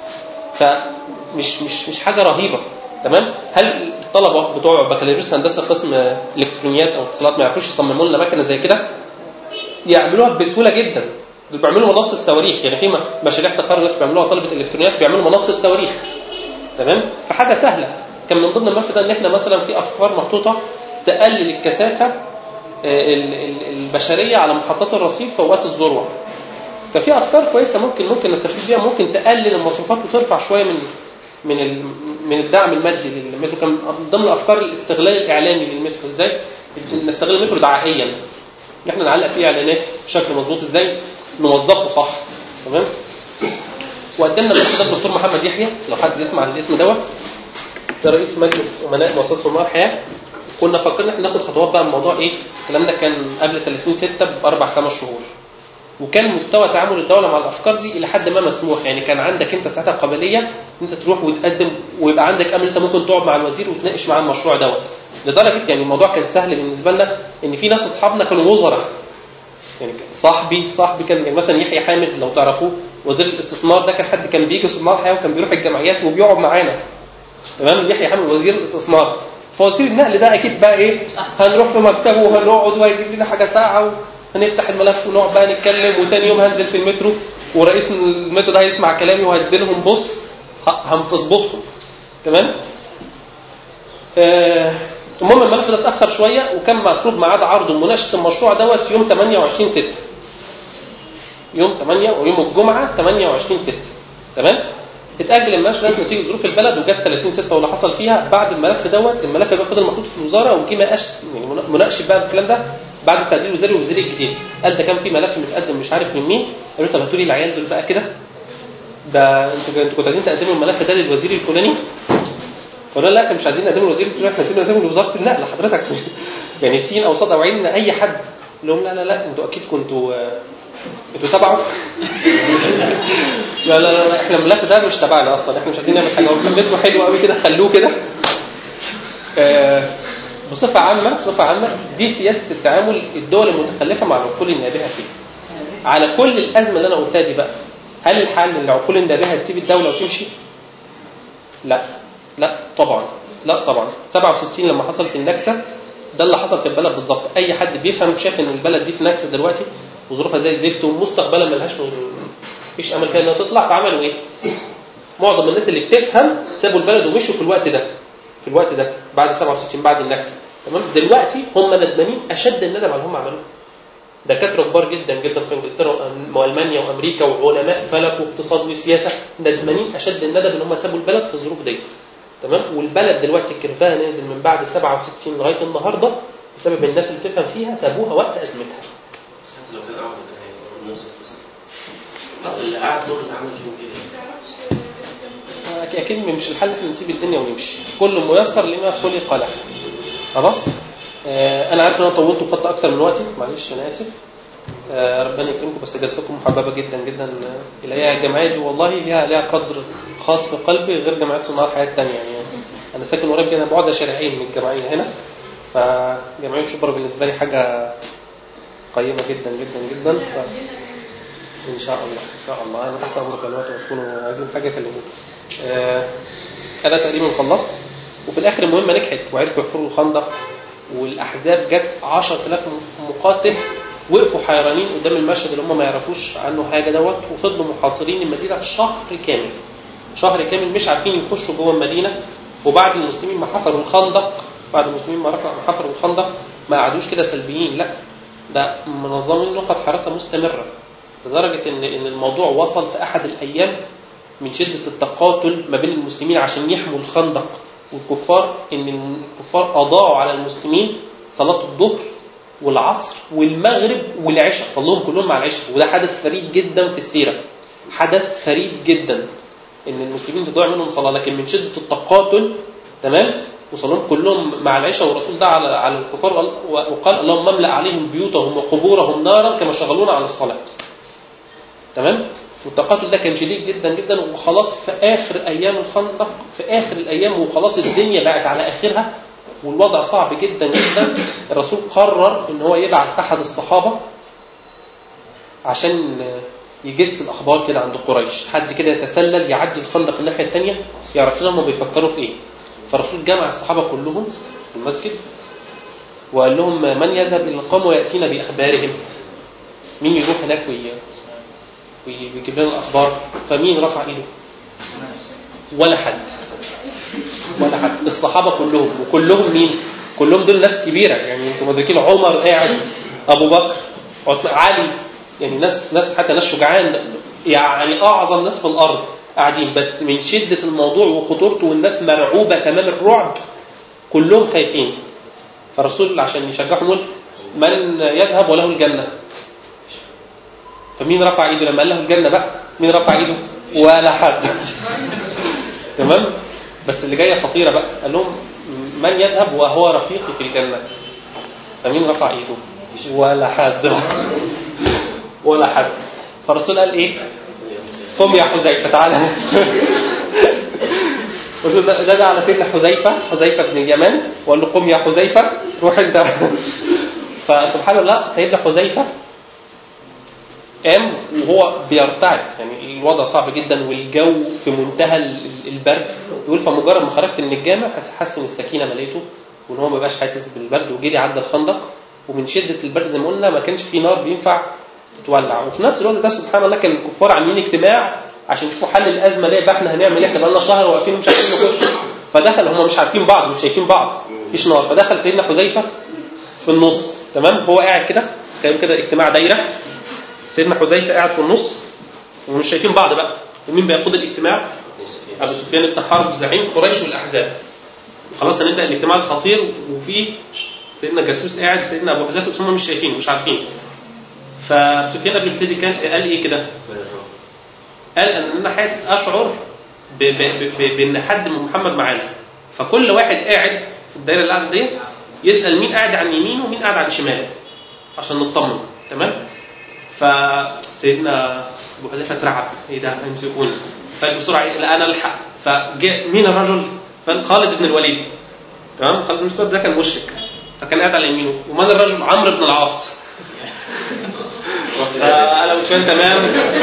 Speaker 1: فمش مش مش حاجه رهيبه تمام هل الطلبه بتوع بكالوريوس هندسه قسم الكترونيات او اتصالات ما يعرفوش يصمموا لنا مكنه زي كده يعملوها بسهوله جدا دول بيعملوا منصه صواريخ يعني في مشاريع تخرج دلوقتي بيعملوها طلبه الالكترونيات بيعملوا منصه صواريخ تمام فحاجه سهله كان من ضمن الملف ده ان احنا مثلا في افكار محطوطه تقلل الكثافه آه، ال- ال- البشريه على محطات الرصيف في اوقات الذروه كان في افكار كويسه ممكن ممكن نستفيد بيها ممكن تقلل المصروفات وترفع شويه من من ال- من الدعم المادي للمترو كان من ضمن افكار الاستغلال الاعلامي للمترو ازاي نستغل المترو دعائيا ان احنا نعلق فيه اعلانات بشكل مظبوط ازاي نوظفه صح تمام وقدمنا الملف ده الدكتور محمد يحيى لو حد يسمع عن الاسم دوت ده رئيس مجلس امناء مؤسسه منار الحياه كنا فكرنا احنا ناخد خطوات بقى الموضوع ايه الكلام ده كان قبل 30 6 باربع خمس شهور وكان مستوى تعامل الدوله مع الافكار دي الى حد ما مسموح يعني كان عندك انت ساعتها قابليه ان انت تروح وتقدم ويبقى عندك امل انت ممكن تقعد مع الوزير وتناقش معاه المشروع دوت لدرجه يعني الموضوع كان سهل بالنسبه لنا ان في ناس اصحابنا كانوا وزراء يعني صاحبي صاحبي كان يعني مثلا يحيى حامد لو تعرفوه وزير الاستثمار ده كان حد كان بيجي صناع الحياه وكان بيروح الجمعيات وبيقعد معانا تمام يحيى حامد وزير الاستثمار فوزير النقل ده اكيد بقى ايه هنروح في مكتبه وهنقعد وهيجيب لنا حاجه ساعه وهنفتح الملف ونقعد بقى نتكلم وتاني يوم هنزل في المترو ورئيس المترو ده هيسمع كلامي وهدي لهم بص ه- هتظبطهم تمام آه، المهم الملف ده اتاخر شويه وكان مفروض ميعاد عرض ومناقشه المشروع دوت يوم 28 6 يوم 8 ويوم الجمعه 28 6 تمام اتاجل المناقشه ده نتيجه ظروف البلد وجت 30 6 واللي حصل فيها بعد الملف دوت الملف ده فضل محطوط في الوزاره وجي مناقشه يعني مناقشه بقى الكلام ده بعد التعديل الوزاري والوزير الجديد قال ده كان في ملف متقدم مش عارف من مين قالوا طب هاتوا لي العيال دول بقى كده ده انتوا انتوا كنتوا عايزين تقدموا الملف ده للوزير الفلاني فقلنا لا احنا مش عايزين نقدمه للوزير الفلاني احنا عايزين نقدمه لوزاره النقل حضرتك يعني سين او صاد او عين اي حد قال لهم لا لا لا انتوا اكيد كنتوا آه، انتوا تبعه لا لا لا لا، احنا الملف ده مش تبعنا اصلا احنا مش عايزين نعمل حاجه هو كلمته حلوه قوي كده خلوه كده آه، بصفه عامه بصفه عامه دي سياسه التعامل الدول المتخلفه مع العقول النابهه فيه على كل الازمه اللي انا قلتها دي بقى هل الحل ان العقول النابهه تسيب الدوله وتمشي؟ لا لا طبعا لا طبعا 67 لما حصلت النكسه ده اللي حصل في البلد بالظبط اي حد بيفهم شاف ان البلد دي في نكسه دلوقتي وظروفها زي الزفت ومستقبلا ملهاش مفيش امل فيها انها تطلع فعملوا ايه؟ معظم الناس اللي بتفهم سابوا البلد ومشوا في الوقت ده في الوقت ده بعد 67 بعد النكسه تمام دلوقتي هم ندمانين اشد الندم على اللي هم عملوه دكاتره كبار جدا جدا في انجلترا وأم- والمانيا وامريكا وعلماء فلك واقتصاد وسياسه ندمانين اشد الندم ان هم سابوا البلد في الظروف دي تمام والبلد دلوقتي كيرفها نازل من بعد 67 لغايه النهارده بسبب الناس اللي بتفهم فيها سابوها وقت ازمتها
Speaker 2: لو كان قاعد كان هيبقى نفس القصه اصل اللي قاعد دول اللي عمل فيهم كده
Speaker 1: أكيد- اكيد مش الحل احنا نسيب الدنيا ونمشي كل ميسر لما خلق له خلاص آه انا عارف ان انا طولت وخدت اكتر من وقتي معلش انا اسف آه ربنا يكرمكم بس جلساتكم محببه جدا جدا آه، الى الجمعيه دي والله ليها ليها قدر خاص في قلبي غير جمعيه صناع الحياه الثانيه يعني انا ساكن قريب جدا بعد شارعين من الجمعيه هنا فجمعيه شبرا بالنسبه لي حاجه قيمه جدا جدا جدا ف... ان شاء الله ان شاء الله انا تحت امرك دلوقتي وتكونوا عايزين حاجه كلموني آه انا تقريبا خلصت وفي الاخر المهمه نجحت وعرفوا يحفروا الخندق والاحزاب جت 10000 مقاتل وقفوا حيرانين قدام المشهد اللي هم ما يعرفوش عنه حاجه دوت وفضلوا محاصرين المدينه شهر كامل شهر كامل مش عارفين يخشوا جوه المدينه وبعد المسلمين ما حفروا الخندق بعد المسلمين ما رفعوا- ما حفروا الخندق ما قعدوش كده سلبيين لا ده منظمين نقط حراسه مستمره لدرجه ان ان الموضوع وصل في احد الايام من شده التقاتل ما بين المسلمين عشان يحموا الخندق والكفار ان الكفار اضاعوا على المسلمين صلاه الظهر والعصر والمغرب والعشاء صلوهم كلهم مع العشاء وده حدث فريد جدا في السيره حدث فريد جدا ان المسلمين تضيع منهم صلاه لكن من شده التقاتل تمام وصلوهم كلهم مع العشاء والرسول دعا على على الكفار وقال- وقال اللهم املا عليهم بيوتهم وقبورهم نارا كما شغلونا عن الصلاه تمام والتقاتل ده كان شديد جدا جدا وخلاص في اخر ايام الخندق في اخر الايام وخلاص الدنيا بقت على اخرها والوضع صعب جدا جدا الرسول قرر ان هو يبعث احد الصحابه عشان يجس الاخبار كده عند قريش حد كده يتسلل يعدي الخندق الناحيه الثانيه يعرف لهم هم بيفكروا في ايه فالرسول جمع الصحابه كلهم في المسجد وقال لهم من يذهب الى القوم وياتينا باخبارهم مين يروح هناك وي... وي- ويجيب لنا الاخبار فمين رفع ايده ولا حد ولا حد الصحابه كلهم وكلهم مين كلهم دول ناس كبيره يعني انتم مدركين عمر قاعد ابو بكر عثمان علي يعني ناس ناس حتى ناس شجعان يعني اعظم ناس في الارض قاعدين بس من شده الموضوع وخطورته والناس مرعوبه تمام الرعب كلهم خايفين فالرسول عشان يشجعهم يقول من يذهب وله الجنه فمين رفع ايده لما قال له الجنه بقى مين رفع ايده ولا حد تمام بس اللي جايه خطيره بقى قال لهم من يذهب وهو رفيقي في الجنه فمين رفع ايده ولا حد ولا حد فالرسول قال ايه قم يا حذيفه تعالى الرسول ده ده على سيدنا حذيفه حذيفه بن اليمان وقال له قم يا حذيفه روح انت فسبحان الله سيدنا حذيفه قام وهو بيرتعد يعني الوضع صعب جدا والجو في منتهى ال- البرد يقول فمجرد ما خرجت من الجامع حس حس ان السكينه مليته وان هو ما بقاش حاسس بالبرد وجري عدى الخندق ومن شده البرد زي ما قلنا ما كانش في نار بينفع تتولع وفي نفس الوقت ده سبحان الله كان الكفار عاملين اجتماع عشان يشوفوا حل الازمه دي يبقى احنا هنعمل ايه احنا بقالنا شهر واقفين ومش عارفين نخش فدخل هم مش عارفين بعض مش شايفين بعض مفيش نار فدخل سيدنا حذيفه في النص تمام هو قاعد كده كان كده اجتماع دايره سيدنا حذيفه قاعد في النص ومش شايفين بعض بقى ومين بيقود الاجتماع ابو سفيان بن حرب زعيم قريش والاحزاب خلاص هنبدا الاجتماع الخطير وفي سيدنا جاسوس قاعد سيدنا ابو حذيفه بس هم مش شايفين مش عارفين فسفيان بن سيدي كان قال ايه كده؟ قال ان انا حاسس اشعر ب- ب- ب- بان حد من محمد معانا فكل واحد قاعد في الدايره اللي قاعده ديت يسال مين قاعد عن يمينه ومين قاعد عن شماله عشان نطمن تمام فسيدنا ابو حذيفه اترعب ايه ده هيمسكوني فقال بسرعه إيه؟ لا انا الحق فجاء مين الرجل؟ فقال خالد بن الوليد تمام خالد بن الوليد ده كان مشرك فكان قاعد على يمينه ومن الرجل عمرو بن العاص فانا وشوان تمام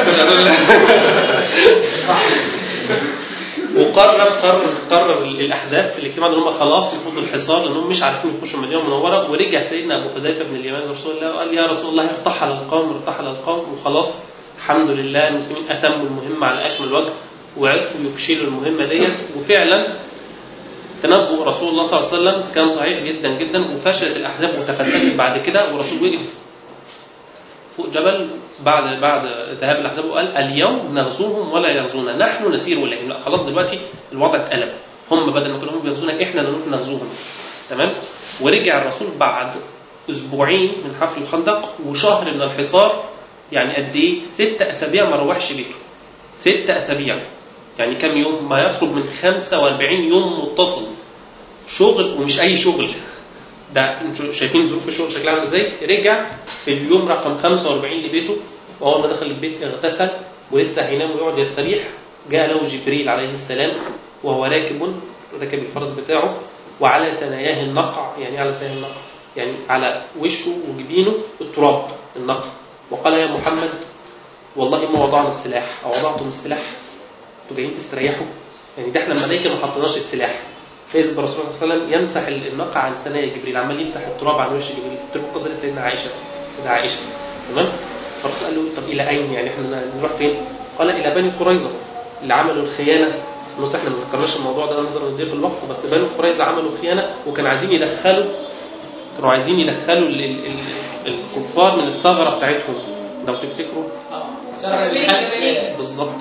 Speaker 1: وقرر قرر قرر الاحزاب في الاجتماع ان هم خلاص يفوضوا الحصار لانهم مش عارفين يخشوا المدينه المنوره ورجع سيدنا ابو حذيفه بن اليمان لرسول الله وقال يا رسول الله ارتحل القوم ارتحل القوم وخلاص الحمد لله المسلمين اتموا المهمه على اكمل وجه وعرفوا يكشلوا المهمه ديت وفعلا تنبؤ رسول الله صلى الله عليه وسلم كان صحيح جدا جدا وفشلت الاحزاب وتفتتت بعد كده والرسول وقف فوق جبل بعد بعد ذهاب الاحزاب وقال اليوم نغزوهم ولا يغزونا نحن نسير اليهم لا خلاص دلوقتي الوضع اتقلب هم بدل ما كانوا هم بيغزونا احنا اللي نروح نغزوهم تمام ورجع الرسول بعد اسبوعين من حفل الخندق وشهر من الحصار يعني قد ايه ست اسابيع ما روحش بيته ست اسابيع يعني كم يوم ما يخرج من 45 يوم متصل شغل ومش اي شغل ده انتوا شايفين ظروف الشغل شكلها عامل ازاي رجع في اليوم رقم 45 لبيته واول ما دخل البيت اغتسل ولسه هينام ويقعد يستريح جاء له جبريل عليه السلام وهو راكب راكب الفرس بتاعه وعلى ثناياه النقع يعني على ثناياه النقع يعني على وشه وجبينه التراب النقع وقال يا محمد والله ما وضعنا السلاح او وضعتم السلاح انتوا جايين تستريحوا يعني ده احنا الملائكه ما حطيناش السلاح فيذهب الرسول صلى الله عليه وسلم يمسح النقع عن ثنايا جبريل عمال يمسح التراب عن وش جبريل تروح قصر سيدنا عائشه سيدنا عائشه تمام فالرسول قال له طب الى اين يعني احنا نروح فين؟ قال الى بني قريظه اللي عملوا الخيانه بص احنا ما ذكرناش الموضوع ده نظرا لضيق الوقت بس بني قريظه عملوا خيانه وكانوا عايزين يدخلوا كانوا عايزين يدخلوا ال ال ال الكفار من الثغره بتاعتهم لو تفتكروا
Speaker 3: سرق الخلف
Speaker 1: بالظبط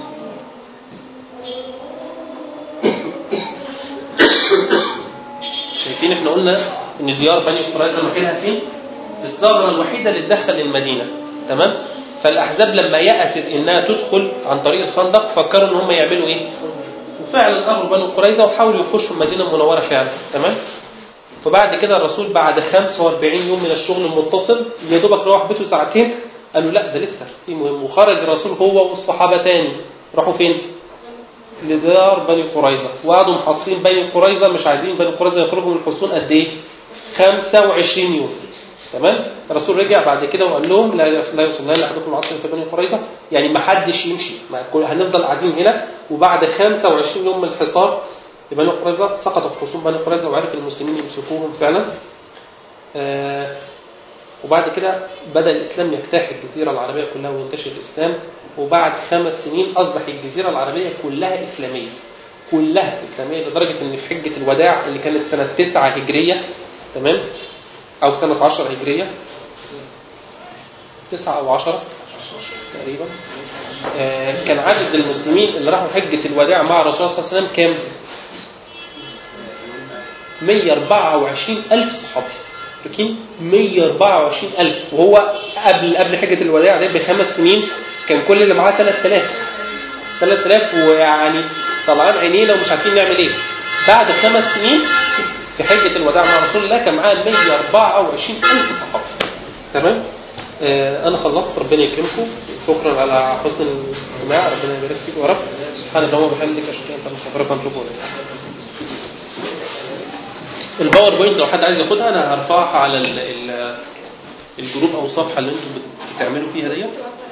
Speaker 1: شايفين احنا قلنا ان ديار بني قريظه مكانها فين؟ في الثغره الوحيده اللي تدخل المدينه تمام؟ فالاحزاب لما يأست انها تدخل عن طريق الخندق فكروا ان هم يعملوا ايه؟ وفعلا امروا بني قريظه وحاولوا يخشوا المدينه المنوره فعلا تمام؟ فبعد كده الرسول بعد 45 يوم من الشغل المتصل يا دوبك روح بيته ساعتين قالوا لا ده لسه في مهم وخرج الرسول هو والصحابه تاني راحوا فين؟ لدار بني قريظه وقعدوا محاصرين بني قريظه مش عايزين بني قريظه يخرجوا من الحصون قد ايه؟ 25 يوم تمام؟ الرسول رجع بعد كده وقال لهم لا لا يوصل لنا احدكم عصر في بني قريظه يعني ما حدش يمشي ما كل- هنفضل قاعدين هنا وبعد 25 يوم من الحصار لبني قريظه سقطت حصون بني قريظه وعرف المسلمين يمسكوهم فعلا آه وبعد كده بدأ الإسلام يجتاح الجزيرة العربية كلها وينتشر الإسلام وبعد خمس سنين أصبح الجزيرة العربية كلها إسلامية كلها إسلامية لدرجة إن في حجة الوداع اللي كانت سنة 9 هجرية تمام أو سنة 10 هجرية 9 أو 10 تقريبا آه كان عدد المسلمين اللي راحوا حجة الوداع مع الرسول صلى الله عليه وسلم كام؟ 124 ألف صحابي لكن 124 ألف وهو قبل قبل حجة الوداع ده بخمس سنين كان كل اللي معاه 3000 3000 ويعني طلعان عينينا ومش عارفين نعمل ايه بعد خمس سنين في حجة الوداع مع رسول الله كان معاه 124 ألف صحابي تمام آه أنا خلصت ربنا يكرمكم وشكرا على حسن الاستماع ربنا يبارك فيك يا رب سبحانك اللهم وبحمدك أشهد أن لا إله إلا أنت أستغفرك وأتوب إليك الباوربوينت لو حد عايز ياخدها انا هرفعها على ال- ال- الجروب او الصفحه اللي انتم بت- بتعملوا فيها ديت